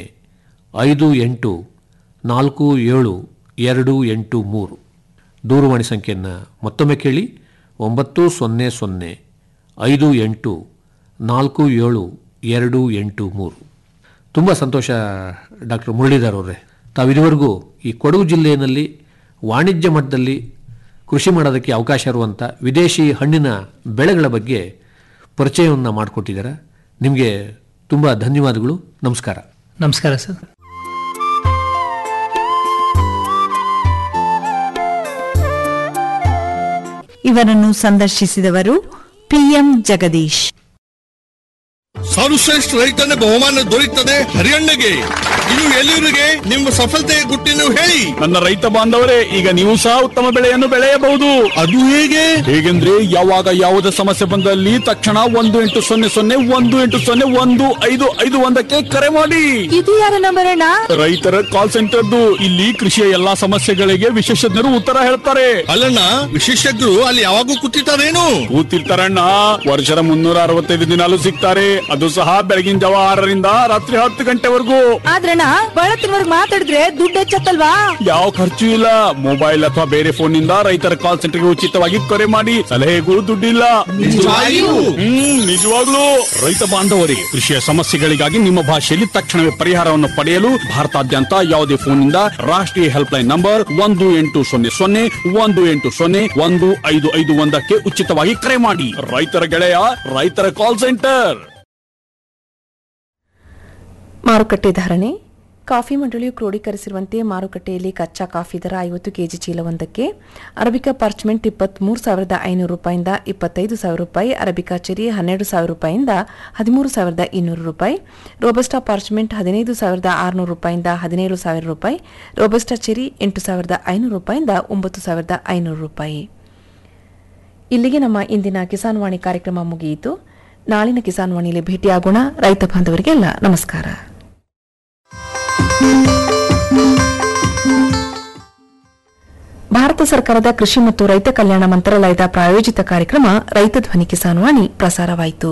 ಐದು ಎಂಟು ನಾಲ್ಕು ಏಳು ಎರಡು ಎಂಟು ಮೂರು ದೂರವಾಣಿ ಸಂಖ್ಯೆಯನ್ನು ಮತ್ತೊಮ್ಮೆ ಕೇಳಿ ಒಂಬತ್ತು ಸೊನ್ನೆ ಸೊನ್ನೆ ಐದು ಎಂಟು ನಾಲ್ಕು ಏಳು ಎರಡು ಎಂಟು ಮೂರು ತುಂಬ ಸಂತೋಷ ಡಾಕ್ಟರ್ ಮುರಳೀಧರ್ ಅವರೇ ತಾವು ಇದುವರೆಗೂ ಈ ಕೊಡಗು ಜಿಲ್ಲೆಯಲ್ಲಿ ವಾಣಿಜ್ಯ ಮಟ್ಟದಲ್ಲಿ ಕೃಷಿ ಮಾಡೋದಕ್ಕೆ ಅವಕಾಶ ಇರುವಂಥ ವಿದೇಶಿ ಹಣ್ಣಿನ ಬೆಳೆಗಳ ಬಗ್ಗೆ ಪರಿಚಯವನ್ನು ಮಾಡಿಕೊಟ್ಟಿದ್ದಾರೆ ನಿಮಗೆ ತುಂಬ ಧನ್ಯವಾದಗಳು ನಮಸ್ಕಾರ ನಮಸ್ಕಾರ ಸರ್ ಇವರನ್ನು ಸಂದರ್ಶಿಸಿದವರು ಪಿಎಂ ಜಗದೀಶ್ ಸರ್ವಶ್ರೇಷ್ಠ ರೈತನ ಬಹುಮಾನ ದೊರೆಯುತ್ತದೆ ಹರಿಯಣ್ಣಗೆ ಇದು ಎಲ್ಲಿವರಿಗೆ ನಿಮ್ಮ ಸಫಲತೆಯ ಗುಟ್ಟಿನ ಹೇಳಿ ನನ್ನ ರೈತ ಬಾಂಧವರೇ ಈಗ ನೀವು ಸಹ ಉತ್ತಮ ಬೆಳೆಯನ್ನು ಬೆಳೆಯಬಹುದು ಅದು ಹೇಗೆ ಹೇಗೆಂದ್ರೆ ಯಾವಾಗ ಯಾವುದೇ ಸಮಸ್ಯೆ ಬಂದಲ್ಲಿ ತಕ್ಷಣ ಒಂದು ಎಂಟು ಸೊನ್ನೆ ಸೊನ್ನೆ ಒಂದು ಎಂಟು ಸೊನ್ನೆ ಒಂದು ಐದು ಐದು ಒಂದಕ್ಕೆ ಕರೆ ಮಾಡಿ ಇದು ಯಾರ ನಂಬರ್ ಅಣ್ಣ ರೈತರ ಕಾಲ್ ಸೆಂಟರ್ದು ಇಲ್ಲಿ ಕೃಷಿಯ ಎಲ್ಲಾ ಸಮಸ್ಯೆಗಳಿಗೆ ವಿಶೇಷಜ್ಞರು ಉತ್ತರ ಹೇಳ್ತಾರೆ ಅಲ್ಲಣ್ಣ ವಿಶೇಷಜ್ಞರು ಅಲ್ಲಿ ಯಾವಾಗೂ ಕೂತಿರ್ತಾರೇನು ಕೂತಿರ್ತಾರಣ್ಣ ವರ್ಷದ ಮುನ್ನೂರ ಅರವತ್ತೈದು ದಿನಾಲು ಸಿಗ್ತಾರೆ ಅದು ಸಹ ಬೆಳಗಿನ ಜಾವ ಆರರಿಂದ ರಾತ್ರಿ ಹತ್ತು ಗಂಟೆವರೆಗೂ ಆದ್ರಣ್ಣ ಬಳತ್ತಿನವರ್ಗ್ ಮಾತಾಡಿದ್ರೆ ದುಡ್ಡು ಹೆಚ್ಚತ್ತಲ್ವಾ ಯಾವ ಖರ್ಚು ಇಲ್ಲ ಮೊಬೈಲ್ ಅಥವಾ ಬೇರೆ ಫೋನ್ ನಿಂದ ರೈತರ ಕಾಲ್ ಸೆಂಟರ್ಗೆ ಉಚಿತವಾಗಿ ಕರೆ ಮಾಡಿ ಸಲಹೆಗೂ ದುಡ್ಡಿಲ್ಲ ನಿಜವಾಗಿಯೂ? ಹ್ಮ್ ನಿಜವಾಗ್ಲೂ ರೈತ ಬಾಂಧವರಿಗೆ ಕೃಷಿಯ ಸಮಸ್ಯೆಗಳಿಗಾಗಿ ನಿಮ್ಮ ಭಾಷೆಯಲ್ಲಿ ತಕ್ಷಣವೇ ಪರಿಹಾರವನ್ನು ಪಡೆಯಲು ಭಾರತಾದ್ಯಂತ ಯಾವುದೇ ಫೋನ್ ನಿಂದ ರಾಷ್ಟ್ರೀಯ ಹೆಲ್ಪ್ ಲೈನ್ ನಂಬರ್ ಒಂದು ಎಂಟು ಸೊನ್ನೆ ಸೊನ್ನೆ ಒಂದು ಎಂಟು ಸೊನ್ನೆ ಒಂದು ಐದು ಐದು ಒಂದಕ್ಕೆ ಉಚಿತವಾಗಿ ಕರೆ ಮಾಡಿ ರೈತರ ಗೆಳೆಯ ರೈತರ ಕಾಲ್ ಸೆಂಟರ್ ಮಾರುಕಟ್ಟೆ ಧಾರಣೆ ಕಾಫಿ ಮಂಡಳಿಯು ಕ್ರೋಢೀಕರಿಸಿರುವಂತೆ ಮಾರುಕಟ್ಟೆಯಲ್ಲಿ ಕಚ್ಚಾ ಕಾಫಿ ದರ ಐವತ್ತು ಕೆಜಿ ಚೀಲವೊಂದಕ್ಕೆ ಅರಬಿಕಾ ಪಾರ್ಚ್ಮೆಂಟ್ ಇಪ್ಪತ್ಮೂರು ಸಾವಿರದ ಐನೂರು ರೂಪಾಯಿಂದ ಇಪ್ಪತ್ತೈದು ಸಾವಿರ ರೂಪಾಯಿ ಅರಬಿಕಾ ಚೆರಿ ಹನ್ನೆರಡು ಸಾವಿರ ರೂಪಾಯಿಂದ ಹದಿಮೂರು ಸಾವಿರದ ಇನ್ನೂರು ರೂಪಾಯಿ ರೋಬಸ್ಟಾ ಪಾರ್ಚ್ಮೆಂಟ್ ಹದಿನೈದು ಸಾವಿರದ ಆರುನೂರು ರೂಪಾಯಿಂದ ಹದಿನೇಳು ಸಾವಿರ ರೂಪಾಯಿ ರೋಬಸ್ಟಾ ಚೆರಿ ಎಂಟು ಸಾವಿರದ ಐನೂರು ರೂಪಾಯಿಂದ ಒಂಬತ್ತು ಸಾವಿರದ ಐನೂರು ರೂಪಾಯಿ ಇಲ್ಲಿಗೆ ನಮ್ಮ ಇಂದಿನ ಕಿಸಾನ್ ವಾಣಿ ಕಾರ್ಯಕ್ರಮ ಮುಗಿಯಿತು ನಾಳಿನ ಕಿಸಾನ್ ವಾಣಿಯಲ್ಲಿ ಭೇಟಿಯಾಗೋಣ ರೈತ ಬಾಂಧವರಿಗೆಲ್ಲ ನಮಸ್ಕಾರ ಭಾರತ ಸರ್ಕಾರದ ಕೃಷಿ ಮತ್ತು ರೈತ ಕಲ್ಯಾಣ ಮಂತ್ರಾಲಯದ ಪ್ರಾಯೋಜಿತ ಕಾರ್ಯಕ್ರಮ ರೈತ ಧ್ವನಿ ಕಿಸಾನ್ ವಾಣಿ ಪ್ರಸಾರವಾಯಿತು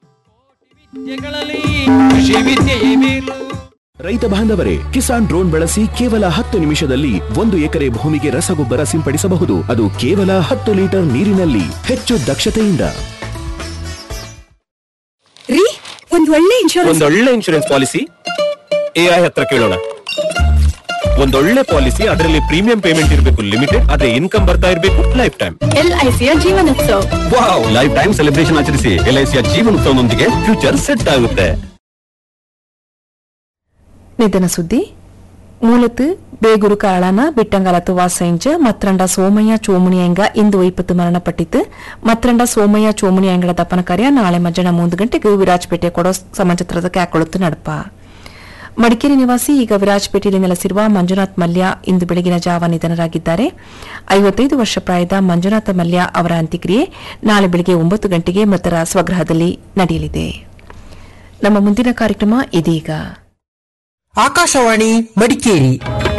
ಕೃಷಿ ವಿದ್ಯೆಯೇ ಮೇಲು ರೈತ ಬಾಂಧವರೇ ಕಿಸಾನ್ ಡ್ರೋನ್ ಬಳಸಿ ಕೇವಲ ಹತ್ತು ನಿಮಿಷದಲ್ಲಿ ಒಂದು ಎಕರೆ ಭೂಮಿಗೆ ರಸಗೊಬ್ಬರ ಸಿಂಪಡಿಸಬಹುದು ಅದು ಕೇವಲ ಹತ್ತು ಲೀಟರ್ ನೀರಿನಲ್ಲಿ ಹೆಚ್ಚು ದಕ್ಷತೆಯಿಂದ ರೀ ಒಂದ್ ಒಳ್ಳೆ ಇನ್ಶೂರೆನ್ಸ್ ಒಂದೊಳ್ಳೆ ಇನ್ಶೂರೆನ್ಸ್ ಪಾಲಿಸಿ ಎಐ ಹತ್ರ ಕೇಳೋಣ ಒಂದೊಳ್ಳೆ ಪಾಲಿಸಿ ಅದರಲ್ಲಿ ಪ್ರೀಮಿಯಂ ಪೇಮೆಂಟ್ ಇರಬೇಕು ಲಿಮಿಟೆಡ್ ಅದೇ ಇನ್ಕಮ್ ಬರ್ತಾ ಇರಬೇಕು ಲೈಫ್ ಟೈಮ್ ಎಲ್ಐಸಿಯ Jeevanotsav wow life time celebration ಆಚರಿಸಿ ಎಲ್ಐಸಿಯ ಜೀವನೋತ್ಸವದೊಂದಿಗೆ ಫ್ಯೂಚರ್ ಸೆಟ್ ಆಗುತ್ತೆ ನಿಧನ ಸುದ್ದಿ ಮೂಲತು ಬೇಗೂರು ಕಾಳಾನ ಬಿಟ್ಟಂಗಾಲತು ವಾಸೈಂಜ ಮತ್ರಂಡ ಸೋಮಯ್ಯ ಚೋಮುನಿಯಂಗ ಇಂದು ಇಪ್ಪತ್ತು ಮರಣಪಟ್ಟಿತ್ತು ಮತ್ರಂಡ ಸೋಮಯ್ಯ ಚೋಮುನಿಯಂಗಳ ದಪ್ಪನ ಕಾರ್ಯ ನಾಳೆ ಮಧ್ಯಾಹ್ನ ಮೂರು ಗಂಟೆಗೆ ವಿರಾಜಪೇಟೆ ಕೊಡೋ ಸಮಾಜತ್ರದ ಕ್ಯಾಕೊಳುತ್ತು ನಡಪ ಮಡಿಕೇರಿ ನಿವಾಸಿ ಈಗ ವಿರಾಜಪೇಟೆಯಲ್ಲಿ ನೆಲೆಸಿರುವ ಮಂಜುನಾಥ್ ಮಲ್ಯ ಇಂದು ಬೆಳಗಿನ ಜಾವ ನಿಧನರಾಗಿದ್ದಾರೆ ಐವತ್ತೈದು ವರ್ಷ ಪ್ರಾಯದ ಮಂಜುನಾಥ ಮಲ್ಯ ಅವರ ಅಂತ್ಯಕ್ರಿಯೆ ನಾಳೆ ಬೆಳಗ್ಗೆ ಒಂಬತ್ತು ಗಂಟೆಗೆ ಮೃತರ ಸ್ವಗೃಹದಲ್ಲಿ ನಡೆಯಲಿದೆ ನಮ್ಮ ಮುಂದಿನ ಕಾರ್ಯಕ್ರಮ ಇದೀಗ ಆಕಾಶವಾಣಿ ಮಡಿಕೇರಿ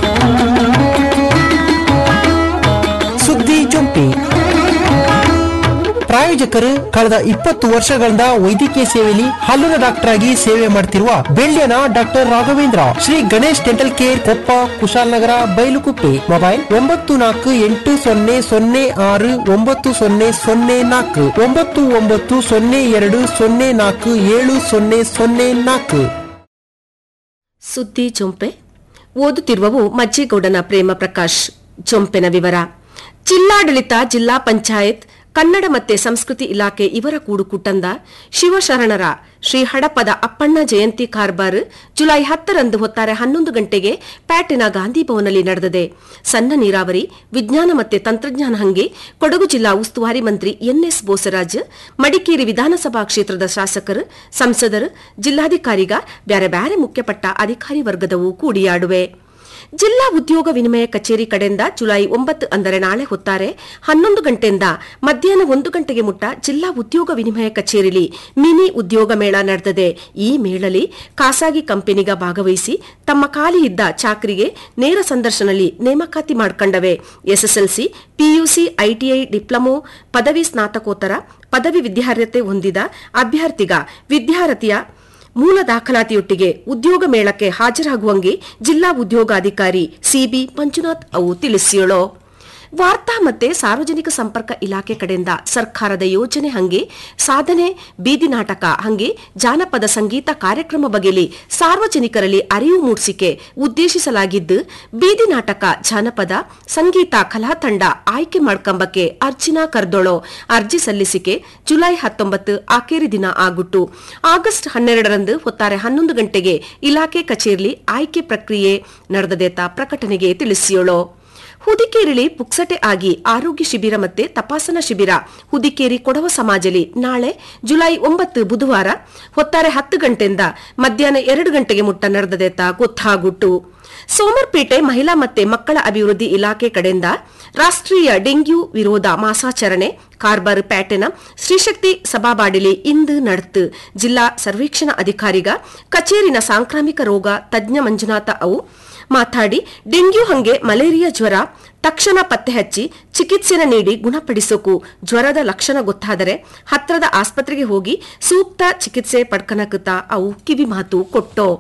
ಸುದ್ದಿ ಜೊಂಪಿ ಪ್ರಾಯೋಜಕರು ಕಳೆದ ಇಪ್ಪತ್ತು ವರ್ಷಗಳಿಂದ ವೈದ್ಯಕೀಯ ಸೇವೆಯಲ್ಲಿ ಹಲ್ಲುನ ಡಾಕ್ಟರ್ ಆಗಿ ಸೇವೆ ಮಾಡ್ತಿರುವ ಬೆಳ್ಳಿಯನ doctor Raghavendra Shri Ganesh dental care Koppa Kushalnagar Bylakuppe mobile ಒಂಬತ್ತು ನಾಲ್ಕು ಎಂಟು ಸೊನ್ನೆ ಸೊನ್ನೆ ಆರು ಒಂಬತ್ತು ಸೊನ್ನೆ ಸೊನ್ನೆ ನಾಲ್ಕು ಒಂಬತ್ತು ಒಂಬತ್ತು ಸೊನ್ನೆ ಎರಡು ಸೊನ್ನೆ ನಾಲ್ಕು ಏಳು ಸೊನ್ನೆ ಸೊನ್ನೆ ನಾಲ್ಕು ಸುದ್ದಿ ಜೊಂಪೆ ಓದುತ್ತಿರುವವು ಮಜ್ಜಿಗೌಡನ ಪ್ರೇಮ ಪ್ರಕಾಶ್ ಜೊಂಪೆನ ವಿವರ ಜಿಲ್ಲಾಡಳಿತ ಜಿಲ್ಲಾ ಪಂಚಾಯತ್ ಕನ್ನಡ ಮತ್ತೆ ಸಂಸ್ಕೃತಿ ಇಲಾಖೆ ಇವರ ಕೂಡುಕುಟ್ಟಂದ ಶಿವಶರಣರ ಶ್ರೀ ಹಡಪದ ಅಪ್ಪಣ್ಣ ಜಯಂತಿ ಕಾರ್ಬಾರ್ ಜುಲೈ ಹತ್ತರಂದು ಹೊತ್ತಾರೆ ಹನ್ನೊಂದು ಗಂಟೆಗೆ ಪ್ಯಾಟಿನ ಗಾಂಧಿ ಭವನಲ್ಲಿ ನಡೆದಿದೆ ಸಣ್ಣ ನೀರಾವರಿ ವಿಜ್ಞಾನ ಮತ್ತೆ ತಂತ್ರಜ್ಞಾನ ಹಂಗೆ ಕೊಡಗು ಜಿಲ್ಲಾ ಉಸ್ತುವಾರಿ ಮಂತ್ರಿ ಎನ್ಎಸ್ ಬೋಸರಾಜ್ ಮಡಿಕೇರಿ ವಿಧಾನಸಭಾ ಕ್ಷೇತ್ರದ ಶಾಸಕರು ಸಂಸದರು ಜಿಲ್ಲಾಧಿಕಾರಿಗ ಬ್ಯಾರೆ ಬ್ಯಾರೆ ಮುಖ್ಯಪಟ್ಟ ಅಧಿಕಾರಿ ವರ್ಗದವು ಕೂಡಿಯಾಡುವೆ ಜಿಲ್ಲಾ ಉದ್ಯೋಗ ವಿನಿಮಯ ಕಚೇರಿ ಕಡೆಯಿಂದ ಜುಲೈ ಒಂಬತ್ತು ಅಂದರೆ ನಾಳೆ ಹೊತ್ತಾರೆ ಹನ್ನೊಂದು ಗಂಟೆಯಿಂದ ಮಧ್ಯಾಹ್ನ ಒಂದು ಗಂಟೆಗೆ ಮುಟ್ಟ ಜಿಲ್ಲಾ ಉದ್ಯೋಗ ವಿನಿಮಯ ಕಚೇರಿಲಿ ಮಿನಿ ಉದ್ಯೋಗ ಮೇಳ ನಡೆದಿದೆ ಈ ಮೇಳಲಿ ಖಾಸಗಿ ಕಂಪನಿಗ ಭಾಗವಹಿಸಿ ತಮ್ಮ ಖಾಲಿ ಇದ್ದ ಚಾಕರಿಗೆ ನೇರ ಸಂದರ್ಶನದಲ್ಲಿ ನೇಮಕಾತಿ ಮಾಡ್ಕೊಂಡವೆ ಎಸ್ಎಸ್ಎಲ್ಸಿ ಪಿಯುಸಿ ಐಟಿಐ ಡಿಪ್ಲೊಮೊ ಪದವಿ ಸ್ನಾತಕೋತ್ತರ ಪದವಿ ವಿದ್ಯಾರ್ಹತೆ ಹೊಂದಿದ ಅಭ್ಯರ್ಥಿಗ ವಿದ್ಯಾರ್ಥಿಯ ಮೂಲ ದಾಖಲಾತಿಯೊಟ್ಟಿಗೆ ಉದ್ಯೋಗ ಮೇಳಕ್ಕೆ ಹಾಜರಾಗುವಂಗೆ ಜಿಲ್ಲಾ ಉದ್ಯೋಗಾಧಿಕಾರಿ ಸಿಬಿ ಮಂಜುನಾಥ್ ಅವು ತಿಳಿಸಿಯಳು ವಾರ್ತಾ ಮತ್ತೆ ಸಾರ್ವಜನಿಕ ಸಂಪರ್ಕ ಇಲಾಖೆ ಕಡೆಯಿಂದ ಸರ್ಕಾರದ ಯೋಜನೆ ಹಂಗೆ ಸಾಧನೆ ಬೀದಿ ನಾಟಕ ಹಂಗೆ ಜಾನಪದ ಸಂಗೀತ ಕಾರ್ಯಕ್ರಮ ಬಗೆಲಿ ಸಾರ್ವಜನಿಕರಲ್ಲಿ ಅರಿವು ಮೂಡಿಸಿಕೆ ಉದ್ದೇಶಿಸಲಾಗಿದ್ದು ಬೀದಿ ನಾಟಕ ಜಾನಪದ ಸಂಗೀತ ಕಲಾ ತಂಡ ಆಯ್ಕೆ ಮಾಡ್ಕೊಂಬಕ್ಕೆ ಅರ್ಜಿನ ಕರ್ದೊಳೋ ಅರ್ಜಿ ಸಲ್ಲಿಸಿಕೆ ಜುಲೈ ಹತ್ತೊಂಬತ್ತು ಆಖೇರಿ ದಿನ ಆಗುಟ್ಟು ಆಗಸ್ಟ್ ಹನ್ನೆರಡರಂದು ಹೊತ್ತಾರೆ ಹನ್ನೊಂದು ಗಂಟೆಗೆ ಇಲಾಖೆ ಕಚೇರಿ ಆಯ್ಕೆ ಪ್ರಕ್ರಿಯೆ ನಡೆದದೇತ ಪ್ರಕಟಣೆಗೆ ತಿಳಿಸಿಯೋಳು ಹುದಿಕೇರಿಲಿ ಪುಕ್ಸಟೆ ಆಗಿ ಆರೋಗ್ಯ ಶಿಬಿರ ಮತ್ತೆ ತಪಾಸಣಾ ಶಿಬಿರ ಹುದಿಕೇರಿ ಕೊಡವ ಸಮಾಜಲಿ ನಾಳೆ ಜುಲೈ ಒಂಬತ್ತು ಬುಧವಾರ ಹೊತ್ತಾರೆ ಹತ್ತು ಗಂಟೆಯಿಂದ ಮಧ್ಯಾಹ್ನ ಎರಡು ಗಂಟೆಗೆ ಮುಟ್ಟ ನಡೆದದೇತ ಗೊತ್ತಾಗುಟ್ಟು ಸೋಮರ್ಪೇಟೆ ಮಹಿಳಾ ಮತ್ತೆ ಮಕ್ಕಳ ಅಭಿವೃದ್ಧಿ ಇಲಾಖೆ ಕಡೆಯಿಂದ ರಾಷ್ಟ್ರೀಯ ಡೆಂಗ್ಯೂ ವಿರೋಧ ಮಾಸಾಚರಣೆ ಕಾರ್ಬಾರ್ ಪ್ಯಾಟೆನ ಶ್ರೀಶಕ್ತಿ ಸಭಾಬಾಡಿಲಿ ಇಂದು ನಡೆತು ಜಿಲ್ಲಾ ಸರ್ವೇಕ್ಷಣಾ ಅಧಿಕಾರಿಗ ಕಚೇರಿನ ಸಾಂಕ್ರಾಮಿಕ ರೋಗ ತಜ್ಞ ಮಂಜುನಾಥ ಅವು ಮಾತಾಡಿ ಡೆಂಗ್ಯೂ ಹಂಗೆ ಮಲೇರಿಯಾ ಜ್ವರ ತಕ್ಷಣ ಪತ್ತೆ ಹಚ್ಚಿ ಚಿಕಿತ್ಸೆನ ನೀಡಿ ಗುಣಪಡಿಸೋಕು ಜ್ವರದ ಲಕ್ಷಣ ಗೊತ್ತಾದರೆ ಹತ್ರದ ಆಸ್ಪತ್ರೆಗೆ ಹೋಗಿ ಸೂಕ್ತ ಚಿಕಿತ್ಸೆ ಪಡ್ಕನಕುತ್ತಾ ಅವು ಕಿವಿಮಾತು ಕೊಟ್ಟೋ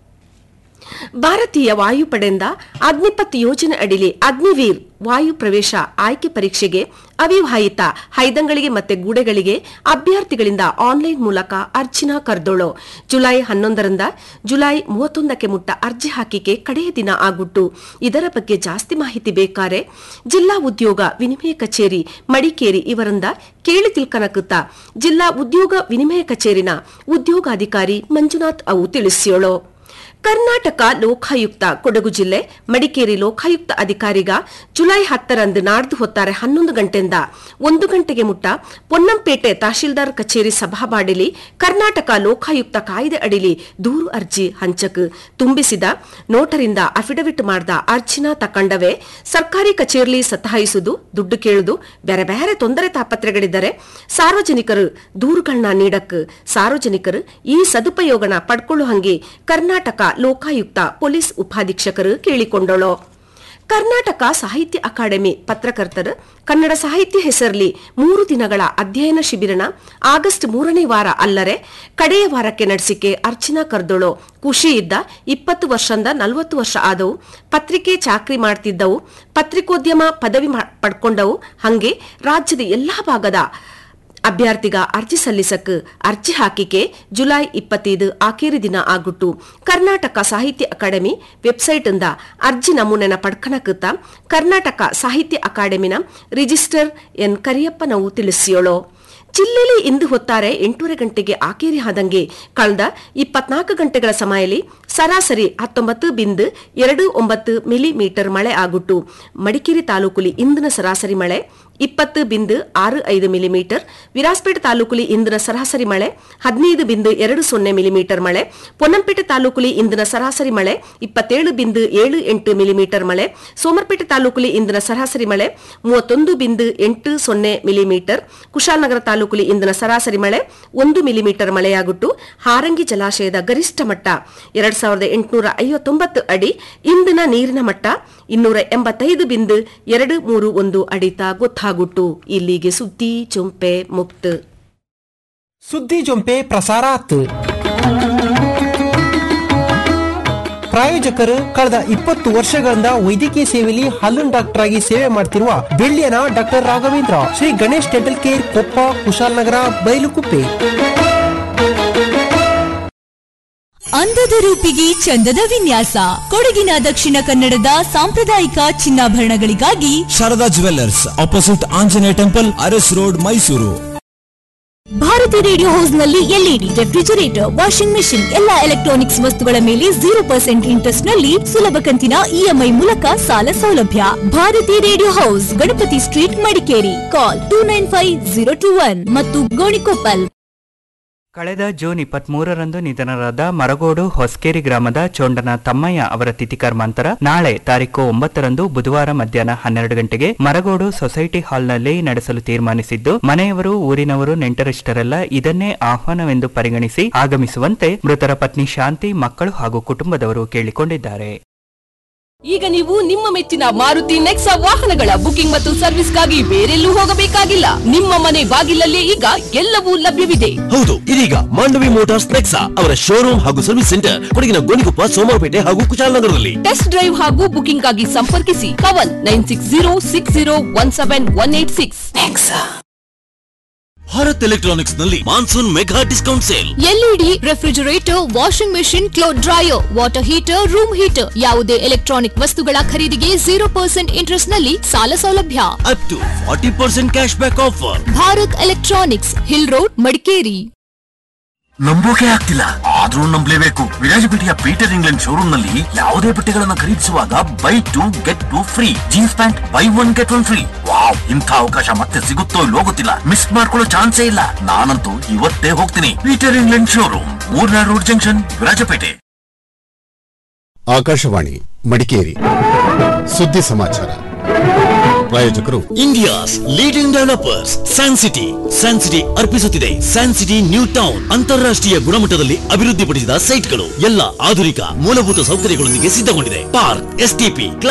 ಭಾರತೀಯ ವಾಯುಪಡೆಯಿಂದ ಅಗ್ನಿಪಥ್ ಯೋಜನೆ ಅಡಿಲಿ ಅಗ್ನಿವೀರ್ ವಾಯು ಪ್ರವೇಶ ಆಯ್ಕೆ ಪರೀಕ್ಷೆಗೆ ಅವಿವಾಹಿತ ಹೈದಂಗಳಿಗೆ ಮತ್ತೆ ಗೂಡೆಗಳಿಗೆ ಅಭ್ಯರ್ಥಿಗಳಿಂದ ಆನ್ಲೈನ್ ಮೂಲಕ ಅರ್ಜಿನ ಕರ್ದೊಳೋ ಜುಲೈ ಹನ್ನೊಂದರಿಂದ ಜುಲೈ ಮೂವತ್ತೊಂದಕ್ಕೆ ಮುಟ್ಟ ಅರ್ಜಿ ಹಾಕಿಕೆ ಕಡೆಯ ದಿನ ಆಗುಟ್ಟು ಇದರ ಬಗ್ಗೆ ಜಾಸ್ತಿ ಮಾಹಿತಿ ಬೇಕಾರೆ ಜಿಲ್ಲಾ ಉದ್ಯೋಗ ವಿನಿಮಯ ಕಚೇರಿ ಮಡಿಕೇರಿ ಇವರಿಂದ ಕೇಳಿ ತಿಳ್ಕನಕುತ್ತ ಜಿಲ್ಲಾ ಉದ್ಯೋಗ ವಿನಿಮಯ ಕಚೇರಿನ ಉದ್ಯೋಗಾಧಿಕಾರಿ ಮಂಜುನಾಥ್ ಅವು ತಿಳಿಸಿಯೋಳು ಕರ್ನಾಟಕ ಲೋಕಾಯುಕ್ತ ಕೊಡಗು ಜಿಲ್ಲೆ ಮಡಿಕೇರಿ ಲೋಕಾಯುಕ್ತ ಅಧಿಕಾರಿಗ ಜುಲೈ ಹತ್ತರಂದು ನಾಡ್ದು ಹೊತ್ತಾರೆ ಹನ್ನೊಂದು ಗಂಟೆಯಿಂದ ಒಂದು ಗಂಟೆಗೆ ಮುಟ್ಟ ಪೊನ್ನಂಪೇಟೆ ತಹಶೀಲ್ದಾರ್ ಕಚೇರಿ ಸಭಾಬಾಡಿಲಿ ಕರ್ನಾಟಕ ಲೋಕಾಯುಕ್ತ ಕಾಯ್ದೆ ಅಡಿಲಿ ದೂರು ಅರ್ಜಿ ಹಂಚಕ್ ತುಂಬಿಸಿದ ನೋಟರಿಂದ ಅಫಿಡವಿಟ್ ಮಾಡಿದ ಅರ್ಜಿನ ತಕಂಡವೇ ಸರ್ಕಾರಿ ಕಚೇರಿ ಸತಾಯಿಸುವುದು ದುಡ್ಡು ಕೇಳುದು ಬೇರೆ ಬೇರೆ ತೊಂದರೆ ತಾಪತ್ರೆಗಳಿದ್ದರೆ ಸಾರ್ವಜನಿಕರು ದೂರುಗಳನ್ನ ನೀಡಕ್ ಸಾರ್ವಜನಿಕರು ಈ ಸದುಪಯೋಗನ ಪಡ್ಕೊಳ್ಳೋ ಹಂಗೆ ಕರ್ನಾಟಕ ಲೋಕಾಯುಕ್ತ ಪೊಲೀಸ್ ಉಪಾಧೀಕ್ಷಕರು ಕೇಳಿಕೊಂಡಳು ಕರ್ನಾಟಕ ಸಾಹಿತ್ಯ ಅಕಾಡೆಮಿ ಪತ್ರಕರ್ತರು ಕನ್ನಡ ಸಾಹಿತ್ಯ ಹೆಸರಲ್ಲಿ ಮೂರು ದಿನಗಳ ಅಧ್ಯಯನ ಶಿಬಿರನ ಆಗಸ್ಟ್ ಮೂರನೇ ವಾರ ಅಲ್ಲರೆ ಕಡೆಯ ವಾರಕ್ಕೆ ನಡೆಸಿಕೆ ಅರ್ಚನಾ ಕರ್ದೊಳು ಖುಷಿ ಇದ್ದ ಇಪ್ಪತ್ತು ವರ್ಷದಿಂದ ನಲವತ್ತು ವರ್ಷ ಆದವು ಪತ್ರಿಕೆ ಚಾಕ್ರಿ ಮಾಡ್ತಿದ್ದವು ಪತ್ರಿಕೋದ್ಯಮ ಪದವಿ ಮಾ- ಪಡ್ಕೊಂಡವು ಹಂಗೆ ರಾಜ್ಯದ ಎಲ್ಲಾ ಭಾಗದ ಅಭ್ಯರ್ಥಿಗ ಅರ್ಜಿ ಸಲ್ಲಿಸಕ್ ಅರ್ಜಿ ಹಾಕಿಕೆ ಜುಲೈ ಇಪ್ಪತ್ತೈದು ಆಖೇರಿ ದಿನ ಆಗುಟ್ಟು ಕರ್ನಾಟಕ ಸಾಹಿತ್ಯ ಅಕಾಡೆಮಿ ವೆಬ್ಸೈಟ್ ಇಂದ ಅರ್ಜಿ ನಮೂನೆನ ಪಡ್ಕಣಕುತ್ತ ಕರ್ನಾಟಕ ಸಾಹಿತ್ಯ ಅಕಾಡೆಮಿನ ರಿಜಿಸ್ಟರ್ ಎನ್ ಕರಿಯಪ್ಪನವು ತಿಳಿಸಿಯೋಳು ಜಿಲ್ಲೆಯಲ್ಲಿ ಇಂದು ಹೊತ್ತಾರೆ ಎಂಟೂವರೆ ಗಂಟೆಗೆ ಆಕೇರಿ ಆದಂಗೆ ಕಳೆದ ಇಪ್ಪತ್ನಾಲ್ಕು ಗಂಟೆಗಳ ಸಮಯದಲ್ಲಿ ಸರಾಸರಿ ಹತ್ತೊಂಬತ್ತು ಬಿಂದು ಎರಡು ಒಂಬತ್ತು ಮಿಲಿಮೀಟರ್ ಮಳೆ ಆಗುಟ್ಟು ಮಡಿಕೇರಿ ತಾಲೂಕುಲಿ ಇಂದಿನ ಸರಾಸರಿ ಮಳೆ ಇಪ್ಪತ್ತು ಬಿಂದು ಆರು ಐದು ಮಿಲಿಮೀಟರ್ ವಿರಾಸ್ಪೇಟೆ ತಾಲೂಕುಲಿ ಇಂದಿನ ಸರಾಸರಿ ಮಳೆ ಹದಿನೈದು ಬಿಂದು ಎರಡು ಸೊನ್ನೆ ಮಿಲಿಮೀಟರ್ ಮಳೆ ಪೊನ್ನಂಪೇಟೆ ತಾಲೂಕುಲಿ ಇಂದಿನ ಸರಾಸರಿ ಮಳೆ ಇಪ್ಪತ್ತೇಳು ಬಿಂದು ಏಳು ಎಂಟು ಮಿಲಿಮೀಟರ್ ಮಳೆ ಸೋಮರ್ಪೇಟೆ ತಾಲೂಕುಲಿ ಇಂದಿನ ಸರಾಸರಿ ಮಳೆ ಮೂವತ್ತೊಂದು ಬಿಂದು ಎಂಟು ಸೊನ್ನೆ ಮಿಲಿಮೀಟರ್ ಕುಶಾಲನಗರ ತಾಲೂಕುಲಿ ಇಂದಿನ ಸರಾಸರಿ ಮಳೆ ಒಂದು ಮಿಲಿಮೀಟರ್ ಮಳೆಯಾಗುಟ್ಟು ಹಾರಂಗಿ ಜಲಾಶಯದ ಗರಿಷ್ಠ ಮಟ್ಟ ಎರಡ್ ಸಾವಿರದ ಎಂಟುನೂರ ಐವತ್ತೊಂಬತ್ತು ಅಡಿ ಇಂದಿನ ನೀರಿನ ಮಟ್ಟ ಇನ್ನೂರ ಎಂಬತ್ತೈದು ಬಿಂದು ಎರಡು ಮೂರು ಒಂದು ಅಡಿತ ಗೊತ್ತಾಗುಟ್ಟು ಇಲ್ಲಿಗೆ ಸುದ್ದಿ ಚುಂಪೆ ಮುಕ್ತ ಸುದ್ದಿ ಜೊಂಪೆ ಪ್ರಸಾರಾತ್ ಪ್ರಾಯೋಜಕರು ಕಳೆದ ಇಪ್ಪತ್ತು ವರ್ಷಗಳಿಂದ ವೈದ್ಯಕೀಯ ಸೇವೆಯಲ್ಲಿ ಹಲ್ಲುನ್ ಡಾಕ್ಟರ್ ಆಗಿ ಸೇವೆ ಮಾಡ್ತಿರುವ ಬೆಳ್ಳಿಯನ doctor Raghavendra Shri Ganesh dental care Koppa Kushalnagar Bylakuppe ಅಂದದ ರೂಪಿಗೆ ಚಂದದ ವಿನ್ಯಾಸ ಕೊಡಗಿನ ದಕ್ಷಿಣ ಕನ್ನಡದ ಸಾಂಪ್ರದಾಯಿಕ ಚಿನ್ನಾಭರಣಗಳಿಗಾಗಿ Sharada jewellers opposite Anjaneya temple Aras road Mysuru Bharathi radio house ನಲ್ಲಿ ಎಲ್ಇಡಿ ರೆಫ್ರಿಜರೇಟರ್ ವಾಷಿಂಗ್ ಮೆಷಿನ್ ಎಲ್ಲಾ ಎಲೆಕ್ಟ್ರಾನಿಕ್ಸ್ ವಸ್ತುಗಳ ಮೇಲೆ ಜೀರೋ ಪರ್ಸೆಂಟ್ ಇಂಟ್ರೆಸ್ಟ್ ನಲ್ಲಿ ಸುಲಭ ಕಂತಿನ ಇಎಂಐ ಮೂಲಕ ಸಾಲ ಸೌಲಭ್ಯ Bharathi radio house Ganapathi street Madikeri call two nine five zero two one ಮತ್ತು ಗೋಣಿಕೊಪ್ಪಲ್ ಕಳೆದ ಜೂನ್ ಇಪ್ಪತ್ಮೂರರಂದು ನಿಧನರಾದ ಮರಗೋಡು ಹೊಸಕೇರಿ ಗ್ರಾಮದ ಚೋಂಡನ ತಮ್ಮಯ್ಯ ಅವರ ತಿಥಿ ಕರ್ಮಾಂತರ ನಾಳೆ ತಾರೀಕು ಒಂಬತ್ತರಂದು ಬುಧವಾರ ಮಧ್ಯಾಹ್ನ ಹನ್ನೆರಡು ಗಂಟೆಗೆ ಮರಗೋಡು ಸೊಸೈಟಿ ಹಾಲ್ನಲ್ಲಿ ನಡೆಸಲು ತೀರ್ಮಾನಿಸಿದ್ದು ಮನೆಯವರು ಊರಿನವರು ನೆಂಟರಿಷ್ಟರೆಲ್ಲ ಇದನ್ನೇ ಆಹ್ವಾನವೆಂದು ಪರಿಗಣಿಸಿ ಆಗಮಿಸುವಂತೆ ಮೃತರ ಪತ್ನಿ ಶಾಂತಿ ಮಕ್ಕಳು ಹಾಗೂ ಕುಟುಂಬದವರು ಕೇಳಿಕೊಂಡಿದ್ದಾರೆ ಈಗ ನೀವು ನಿಮ್ಮ ಮೆಚ್ಚಿನ ಮಾರುತಿ ನೆಕ್ಸಾ ವಾಹನಗಳ ಬುಕಿಂಗ್ ಮತ್ತು ಸರ್ವಿಸ್ಗಾಗಿ ಬೇರೆಲ್ಲೂ ಹೋಗಬೇಕಾಗಿಲ್ಲ ನಿಮ್ಮ ಮನೆ ಬಾಗಿಲಲ್ಲೇ ಈಗ ಎಲ್ಲವೂ ಲಭ್ಯವಿದೆ ಹೌದು ಇದೀಗ ಮಾಂಡವಿ ಮೋಟಾರ್ಸ್ ನೆಕ್ಸಾ ಅವರ ಶೋರೂಮ್ ಹಾಗೂ ಸರ್ವಿಸ್ ಸೆಂಟರ್ ಕೊಡಗಿನ ಗೋಣಿಕೊಪ್ಪ ಸೋಮವಾರಪೇಟೆ ಹಾಗೂ ಕುಶಾಲನಗರದಲ್ಲಿ ಟೆಸ್ಟ್ ಡ್ರೈವ್ ಹಾಗೂ ಬುಕಿಂಗ್ ಆಗಿ ಸಂಪರ್ಕಿಸಿ Kavan nine six zero six zero one seven one eight six Bharath electronics ನಲ್ಲಿ monsoon mega discount sale LED refrigerator washing machine cloth dryer water heater room heater ಯಾವುದೇ electronic ವಸ್ತುಗಳ ಖರೀದಿಗೆ ಜೀರೋ ಪರ್ಸೆಂಟ್ ಇಂಟ್ರೆಸ್ಟ್ ನಲ್ಲಿ ಸಾಲ ಸೌಲಭ್ಯ up to forty percent cash back offer Bharath electronics hill road Madikeri ನಂಬೋಕೆ ಆಗ್ತಿಲ್ಲ ಆದ್ರೂ ನಂಬಲೇಬೇಕು ವಿರಾಜಪೇಟೆಯ ಪೀಟರ್ ಇಂಗ್ಲೆಂಡ್ ಶೋರೂಮ್ ನಲ್ಲಿ ಯಾವುದೇ ಬಟ್ಟೆಗಳನ್ನ ಖರೀದಿಸುವಾಗ buy two get two free jeans pant buy one get one free wow ಇಂಥ ಅವಕಾಶ ಮತ್ತೆ ಸಿಗುತ್ತೋ ಇಲ್ಲೋ ಗೊತ್ತಿಲ್ಲ ಮಿಸ್ ಮಾಡ್ಕೊಳ್ಳೋ ಚಾನ್ಸೇ ಇಲ್ಲ ನಾನಂತೂ ಇವತ್ತೇ ಹೋಗ್ತೀನಿ ಪೀಟರ್ ಇಂಗ್ಲೆಂಡ್ ಶೋರೂಮ್ ಮೂರ್ನಾ ರೋಡ್ ಜಂಕ್ಷನ್ ವಿರಾಜಪೇಟೆ ಆಕಾಶವಾಣಿ ಮಡಿಕೇರಿ ಸುದ್ದಿ ಸಮಾಚಾರ ಪ್ರಾಯೋಜಕರು India's leading developers San city San city ಅರ್ಪಿಸುತ್ತಿದೆ ಸ್ಯಾನ್ ಸಿಟಿ ನ್ಯೂ ಟೌನ್ ಅಂತಾರಾಷ್ಟ್ರೀಯ ಗುಣಮಟ್ಟದಲ್ಲಿ ಅಭಿವೃದ್ಧಿಪಡಿಸಿದ ಸೈಟ್ಗಳು ಎಲ್ಲ ಆಧುನಿಕ ಮೂಲಭೂತ ಸೌಕರ್ಯಗಳೊಂದಿಗೆ ಸಿದ್ಧಗೊಂಡಿದೆ ಪಾರ್ಕ್ ಎಸ್ಟಿಪಿ